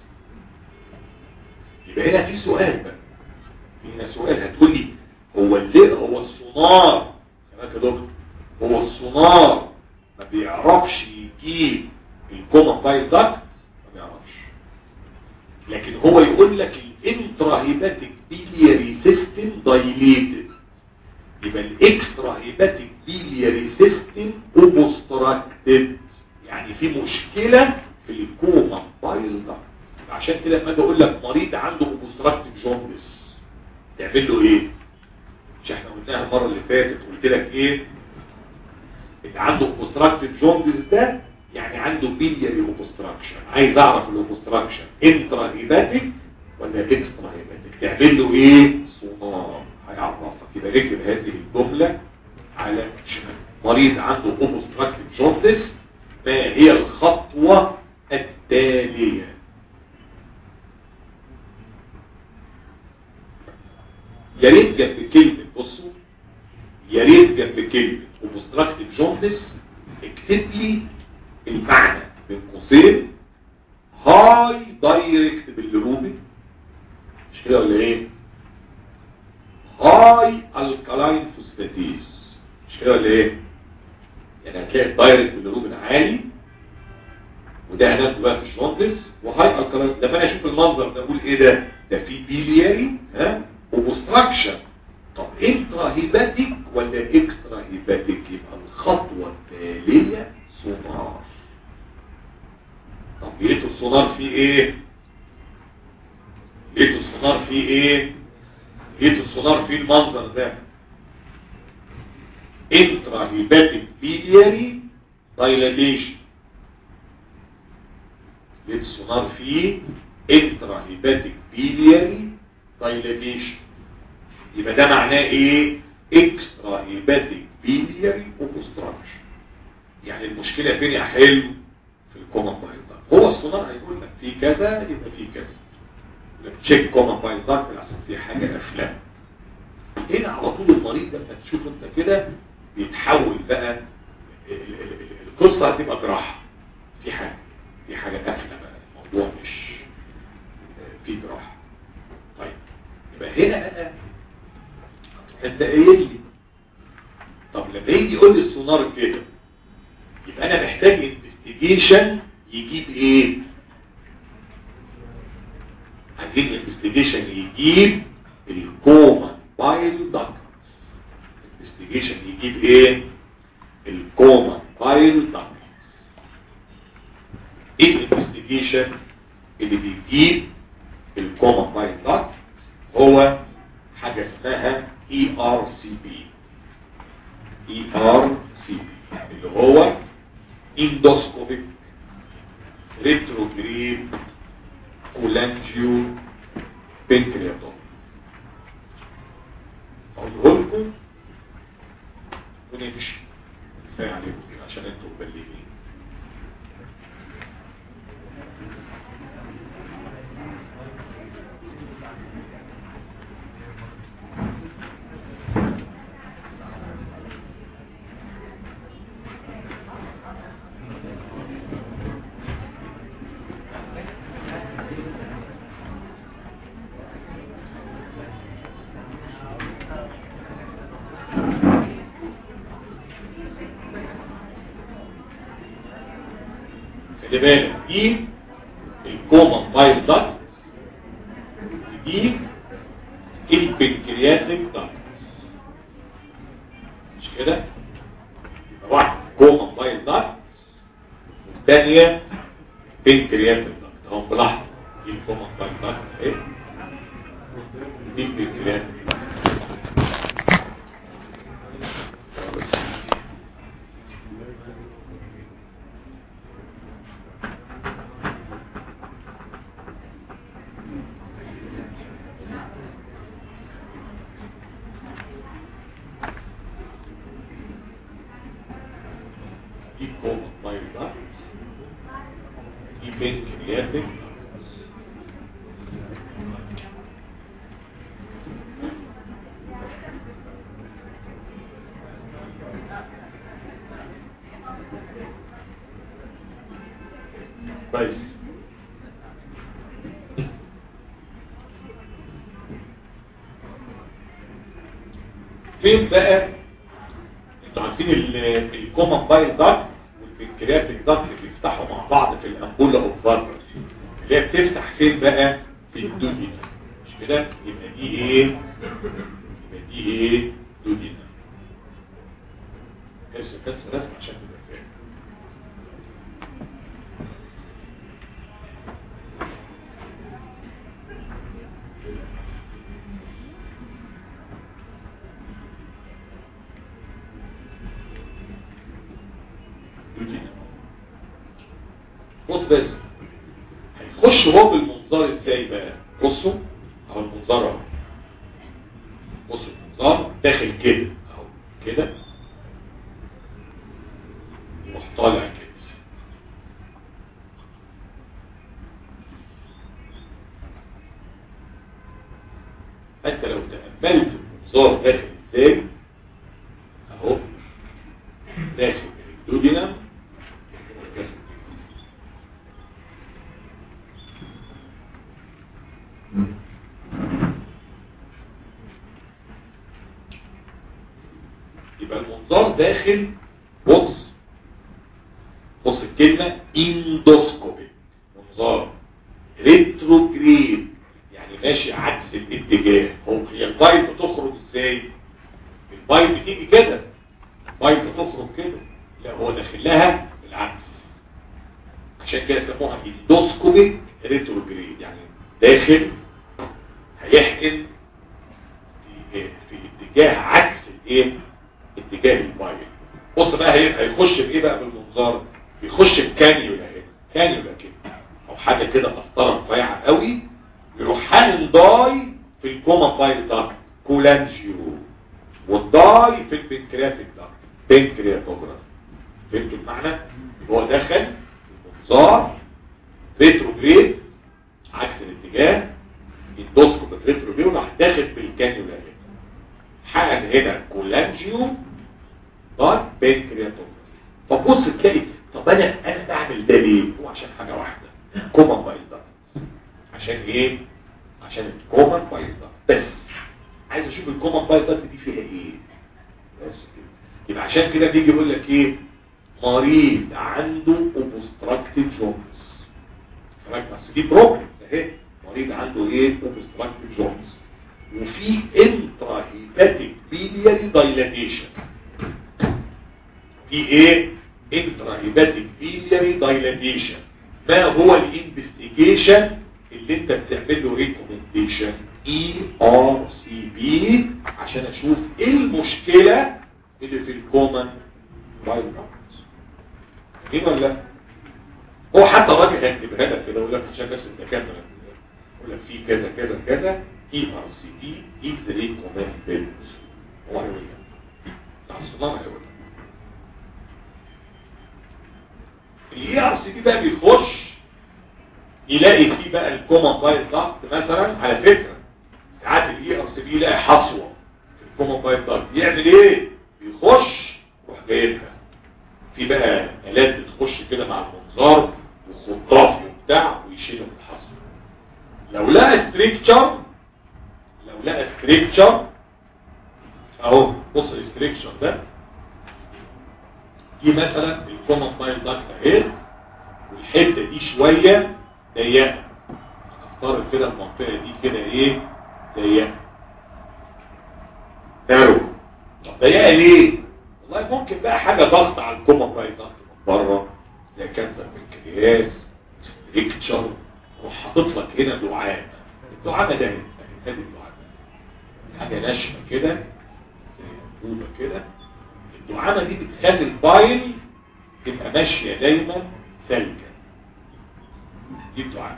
يبقى هنا في سؤال بقى هنا سؤال هتقول لي هو اللي هو السونار كمان يا دكتور هو السونار ما بيعرفش يجيب الكومن بايل داكت ما بيعرفش لكن هو يقول لك الانترا هيباتيك بيلياري سيستم دايليتد يبقى الاكسترا هيباتيك بيلياري سيستم اوبستراكتد يعني في مشكله في الكومن بايل داكت عشان كده لما اجي اقول لك مريض عنده اوبستراكتيف جوندس تعمل له ايه مش احنا قلناها المره اللي فاتت قلت لك ايه اللي عنده اوبستراكتيف جوندس ده يعني عنده بيلياري اوبستراكشن عايز اعرف الاوبستراكشن انترا هيباتيك ولا اكسترا هيباتيك تعمل له ايه سونار هيعرفك يبقى اكتب هذه الجمله على مريض عنده اوبستراكتيف جوندس ما هي الخطوه التاليه يا ريت جنب كلمه بصوا يا ريت جنب كلمه اوبستراكتيف جوندس اكتب لي المعنى بين قوسين هاي دايركت بالروبي مش كده ولا ايه هاي الكالاين فوسفاتيز مش كده ولا ايه يعني هتلاقي الدايركت بالروبين عالي وده هناك بقى في الجوندس وهاي الكالاين ده فانا اشوف المنظر ده اقول ايه ده ده في بيلياري ها اوبستراكشن طب انترا هيباتيك ولا اكسترا هيباتيك يبقى الخطوه التاليه سونار طب لقيتوا السونار فيه ايه لقيتوا السونار فيه ايه لقيتوا السونار فيه المنظر ده انترا هيباتيك بيلياري دايلاتيشن لقيت السونار فيه انترا هيباتيك بيلياري دايلاتيشن يبقى ده معناه ايه اكسترا هيباتيك بيلياري اوبستراكشن يعني المشكلة فين يا حلو في الكومن بايل داكت هو السونار هيقول لك في كذا يبقى في كذا لك تشيك كومن بايل داكت عشان في حاجة افلام هنا على طول المريض لما تشوف انت كده بيتحول بقى ال- ال- ال- القصة هتبقى جراحة في حاجة في حاجة قافلة بقى الموضوع مش في جراحة طيب يبقى هنا بقى انت قايل لي طب لما يجي يقول لي السونار كده يبقى انا محتاج انفستيجيشن يجيب ايه عايزين انفستيجيشن يجيب الكوما بايل داكت انفستيجيشن يجيب ايه الكوما بايل داكت ايه الانفستيجيشن اللي بيجيب الكوما بايل داكت هو حاجة اسمها اي ار سي بي اي ار سي بي اللي هو اندوسكوبيك ريتروجريد كولانجيو بنكرياتوم اقوله لكم ونمشي كفايه عليكم كده عشان انتوا مبلغين خلي بالك دي الكومن بايل داكت دي البنكرياتيك داكت مش كده يبقى واحد كومن بايل داكت والثانيه بنكرياتيك داكت اهو بلاحظ دي الكومن بايل داكت اهي دي البنكرياتيك دي كومن بايل داكت دي بنكرياتيك كويس فين بقى انتوا عارفين الكومن بايل داكت والبنكرياتيك داكت بيفتحوا مع بعض في الامبولا اوف فاربر اللي هي بتفتح فين بقى في الدودينا مش كده يبقى دي ايه يبقى دي ايه دودينا ارسم بس رسم عشان تبقى فاهم دودينا بص بس هيخش هو بالمنظار ازاي بقى بصوا اهو المنظار اهو بصوا المنظار داخل كده اهو كده يروح طالع كده انت لو تأملت المنظار داخل ازاي اهو داخل الدودينا يبقى المنظار داخل بص بص الكلمة اندوسكوبي منظار ريتروجريد يعني ماشي عكس الاتجاه هو هي البايب بتخرج ازاي البايب بتيجي كده البايب بتخرج كده لا هو داخل لها بالعكس عشان كده سموها اندوسكوبي ريتروجريد يعني داخل هيحقن في في اتجاه عكس الايه اتجاه البايل بص بقى هي- هيخش بايه بقى بالمنظار بيخش بكانيولا هنا كانيولا كده او حاجه كده قسطره رفيعه قوي يروح حامل داي في الكوما بايل داكت كولانجيو والداي في البنكرياتيك داكت بنكرياتوجراف فهمتوا المعنى يبقى هو دخل المنظار ريتروجريد عكس الاتجاه الدوسكوب ريتروجريد وراح داخل بالكانيولا هنا حقن هنا كولانجيو ضار بنكرياتوم فبص تلاقي طب انا انا بعمل ده ليه هو عشان حاجه واحده كومن بايل ضار عشان ايه عشان الكومن بايل ضار بس عايز اشوف الكومن بايل ضار دي فيها ايه بس كده يبقى عشان كده بيجي يقول لك ايه مريض عنده اوبستراكتيف جونز بس دي بروبلم اهي مريض عنده ايه اوبستراكتيف جونز وفي انترا هيباتيك بيلياري دايلاتيشن في ايه انترا هيباتيك بيلياري دايلاتيشن ما هو الانفستيجيشن اللي انت بتعمل له ريكومنديشن اي ار سي بي عشان اشوف ايه المشكله اللي في الكومن بايل ايه ولا لا؟ هو حتى الراجل هيكتبها لك كده يقول لك عشان بس الدكاتره يقول لك في كذا كذا كذا اي ار سي بي از ريكومندد هو هيقول بتاع الصدام هيقول الاي ار سي بي بقى بيخش يلاقي فيه بقى الكومن بايل ضغط مثلا على فكره ساعات الاي ار سي بي يلاقي حصوه في الكومن بايل ضغط يعمل ايه بيخش يروح جايبها في بقى الات بتخش كده مع المنظار وخطاف وبتاع ويشيلها من الحصوه لو لقى ستريكتشر لو لقى ستريكتشر اهو بص الستريكتشر ده دي مثلا الكومن بايل ضغط اهي والحته دي شويه ضيقه هنفترض كده المنطقه دي كده ايه ضيقه نارو طب ضيقه ليه والله ممكن بقى حاجه ضغط على الكومن بايل ضغط من بره زي كانسر بنكرياس ستريكتشر روح حاطط لك هنا دعامه الدعامه ده هنا ادي الدعامه حاجه ناشفه كده زي انبوبه كده الدعامه دي بتخلي البايل تبقى ماشيه دايما ثلجه دي الدعامه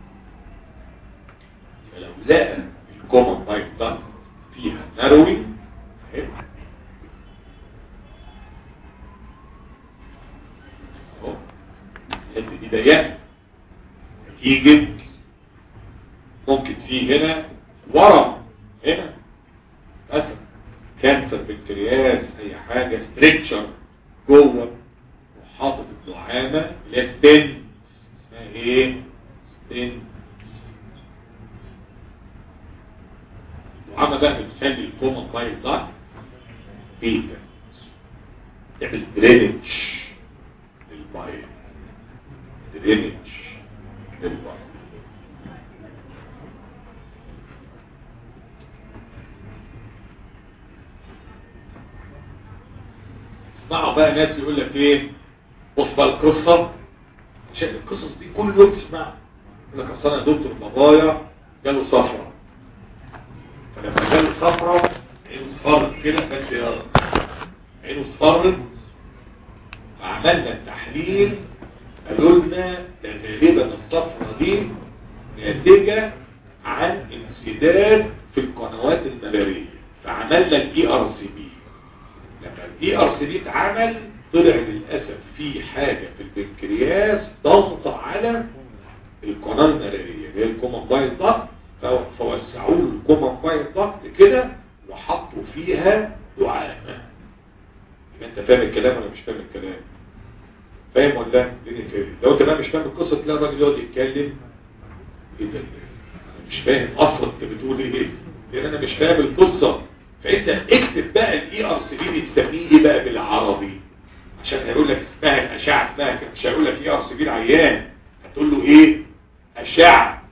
لو لقى الكومن بايل ده فيها ناروينج اهي اهو الحته دي ضيقه نتيجه ممكن في هنا ورم هنا مثلا كانسر بنكرياس اي حاجه ستريكتشر جوه وحاطط الدعامه اللي هي ستين اسمها ايه ستين الدعامه بقى بتخلي الكومن بايل ده بيتا تعمل درينج للبايل درينج للبايل اسمعوا بقى ناس يقول لك ايه بص بقى القصه عشان القصص دي كل يوم تسمعها يقول لك اصل انا دكتور بابايا جاله صفرة فلما جاله صفرة عينه اصفرت كده بس يا عينه اصفرت فعملنا التحليل قالوا لنا ده غالبا الصفرة دي ناتجة عن انسداد في القنوات الملارية فعملنا الاي ار سي بي لما الاي ار سي بي اتعمل طلع للاسف في حاجه في البنكرياس ضغط على القناه الملاريه اللي هي الكومن بايل ضغط فوسعوا له الكومن بايل ضغط كده وحطوا فيها دعامه يبقى انت فاهم الكلام ولا مش فاهم الكلام فاهم ولا لا لو انت بقى مش فاهم القصه تلاقي الراجل يقعد يتكلم ايه ده انا مش فاهم اصلا انت بتقول ايه لان انا مش فاهم القصه فانت اكتب بقى الاي ار سي بي بتسميه ايه بقى بالعربي عشان هيقول لك اسمها الاشعه اسمها كده مش هيقول لك اي ار سي بي العيان هتقول له ايه اشعه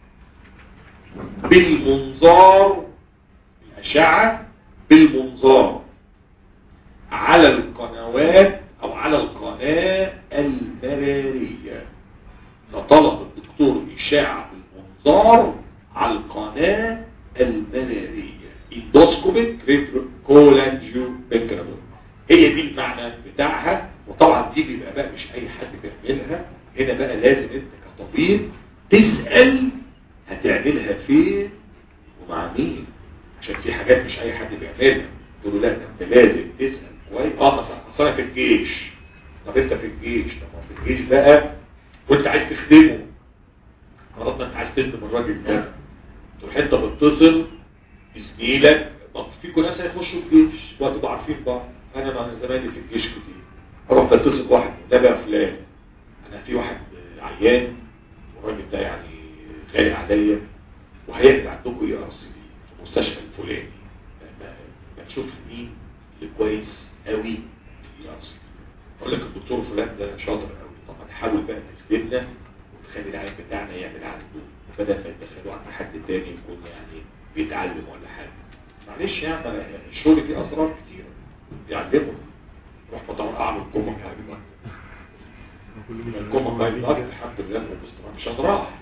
بالمنظار الاشعه بالمنظار على القنوات او على القناه المراريه فطلب الدكتور اشاعه بالمنظار على القناه المراريه اندوسكوبيك كولانجيو بنكرابول هي دي المعنى بتاعها وطبعا دي بيبقى بقى مش اي حد بيعملها هنا بقى لازم انت كطبيب تسأل هتعملها فين ومع مين عشان في حاجات مش اي حد بيعملها تقول له لا انت لازم تسأل كويس اه مثلا اصل انا في الجيش طب انت في الجيش طب ما في الجيش بقى وانت عايز تخدمه فرضنا انت عايز تخدم الراجل ده تروح انت بتتصل زميلك طب فيكم ناس هيخشوا الجيش وهتبقوا عارفين بعض انا مع زمايلي في الجيش كتير اروح بتصل بواحد ده بقى فلان انا في واحد عيان والراجل ده يعني غالي عليا وهيعمل عندكم اي ار سي بي في المستشفى الفلاني ما تشوف مين اللي كويس قوي في اي ار سي بي اقول لك الدكتور فلان ده شاطر قوي طب ما تحاول بقى تخدمنا وتخلي العيان بتاعنا يعمل عنده بدل ما يدخلوه عند حد تاني يكون يعني بيتعلم ولا حاجه معلش يعني الشغل فيه اسرار كتير يعلمه روح فطور اعمل كومه يعلمك الكومه ما يلاقي الحمد لله باستمرار مش هنراح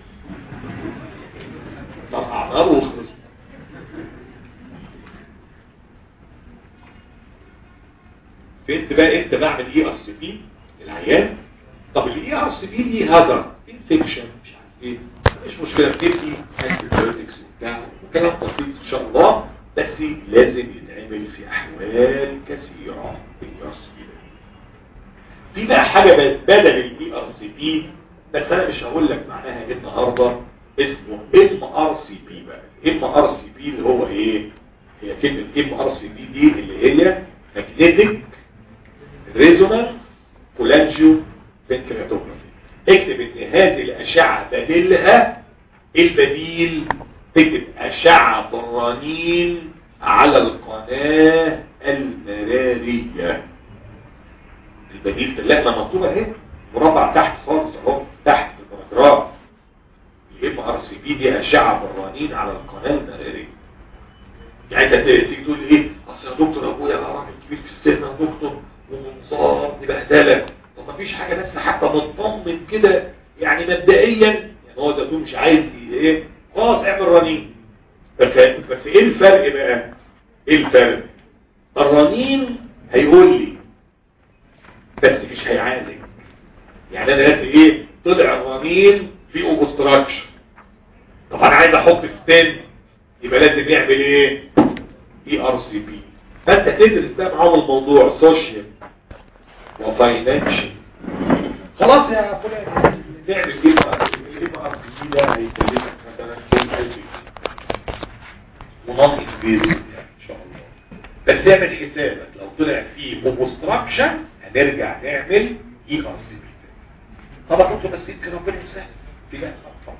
طلع نار وخلص فانت بقى انت بعمل اي ار سي بي العيان طب الاي ار سي بي ليه هذا انفكشن مش عارف ايه مش مشكله بتدي انتي بايوتكس وبتاع وكلام بسيط ان شاء الله بس لازم يتعمل في احوال كثيره بالنص في بقى حاجه بدل الاي ار سي بي بس انا مش هقول لك معناها ايه النهارده اسمه ام ار سي بي بقى ام ار سي بي اللي هو ايه هي كلمه ام ار سي بي دي اللي هي ماجنتيك ريزونانس كولانجيو بنكرياتوجرافي اكتب ان هذه الاشعه بديلها البديل تكتب اشعه برانين على القناه المراريه البديل ثلاثه مكتوبه اهي مربع تحت خالص اهو تحت البراجراف الام ار سي بي دي اشعه برانين على القناه المراريه يعني انت تيجي تقول ايه اصل يا دكتور ابويا راجل كبير في السن يا دكتور ومنصاب دي بهدله طب ما فيش حاجه بس حتى مطمن كده يعني مبدئيا يعني هو ده مش عايز ايه خلاص اعمل رنين بس بس ايه الفرق بقى ايه الفرق الرنين هيقول لي بس مش هيعالج يعني انا دلوقتي ايه طلع الرنين في اوبستراكشن طب انا عايز احط ستين يبقى لازم يعمل ايه اي ار سي بي فانت تدرس بقى معاهم الموضوع سوشيال وفاينانشال خلاص يا فلان نعمل ايه بقى الاي ار سي بي ده هيكلفك مثلا 20000 ونون انفيزيف يعني ان شاء الله بس اعمل حسابك لو طلع فيه اوبستراكشن هنرجع نعمل اي ار سي بي طبعا انتوا بس يمكن ربنا يسهل في لا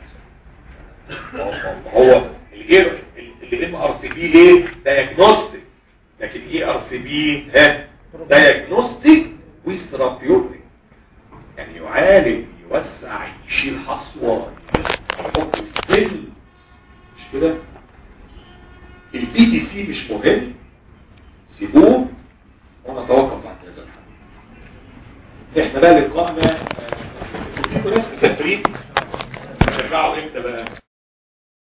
هو الايه الام ار سي بي ايه دايجنوستيك لكن اي ار سي بي ها دايجنوستيك وثيرابيوتيك يعني يعالج يوسع يشيل حصوه يحط سبيل مش كده البي دي سي مش مهم سيبوه ونتوقف عن هذا الحديث احنا بقى لقائنا في ناس مسافرين نرجعوا امتى بقى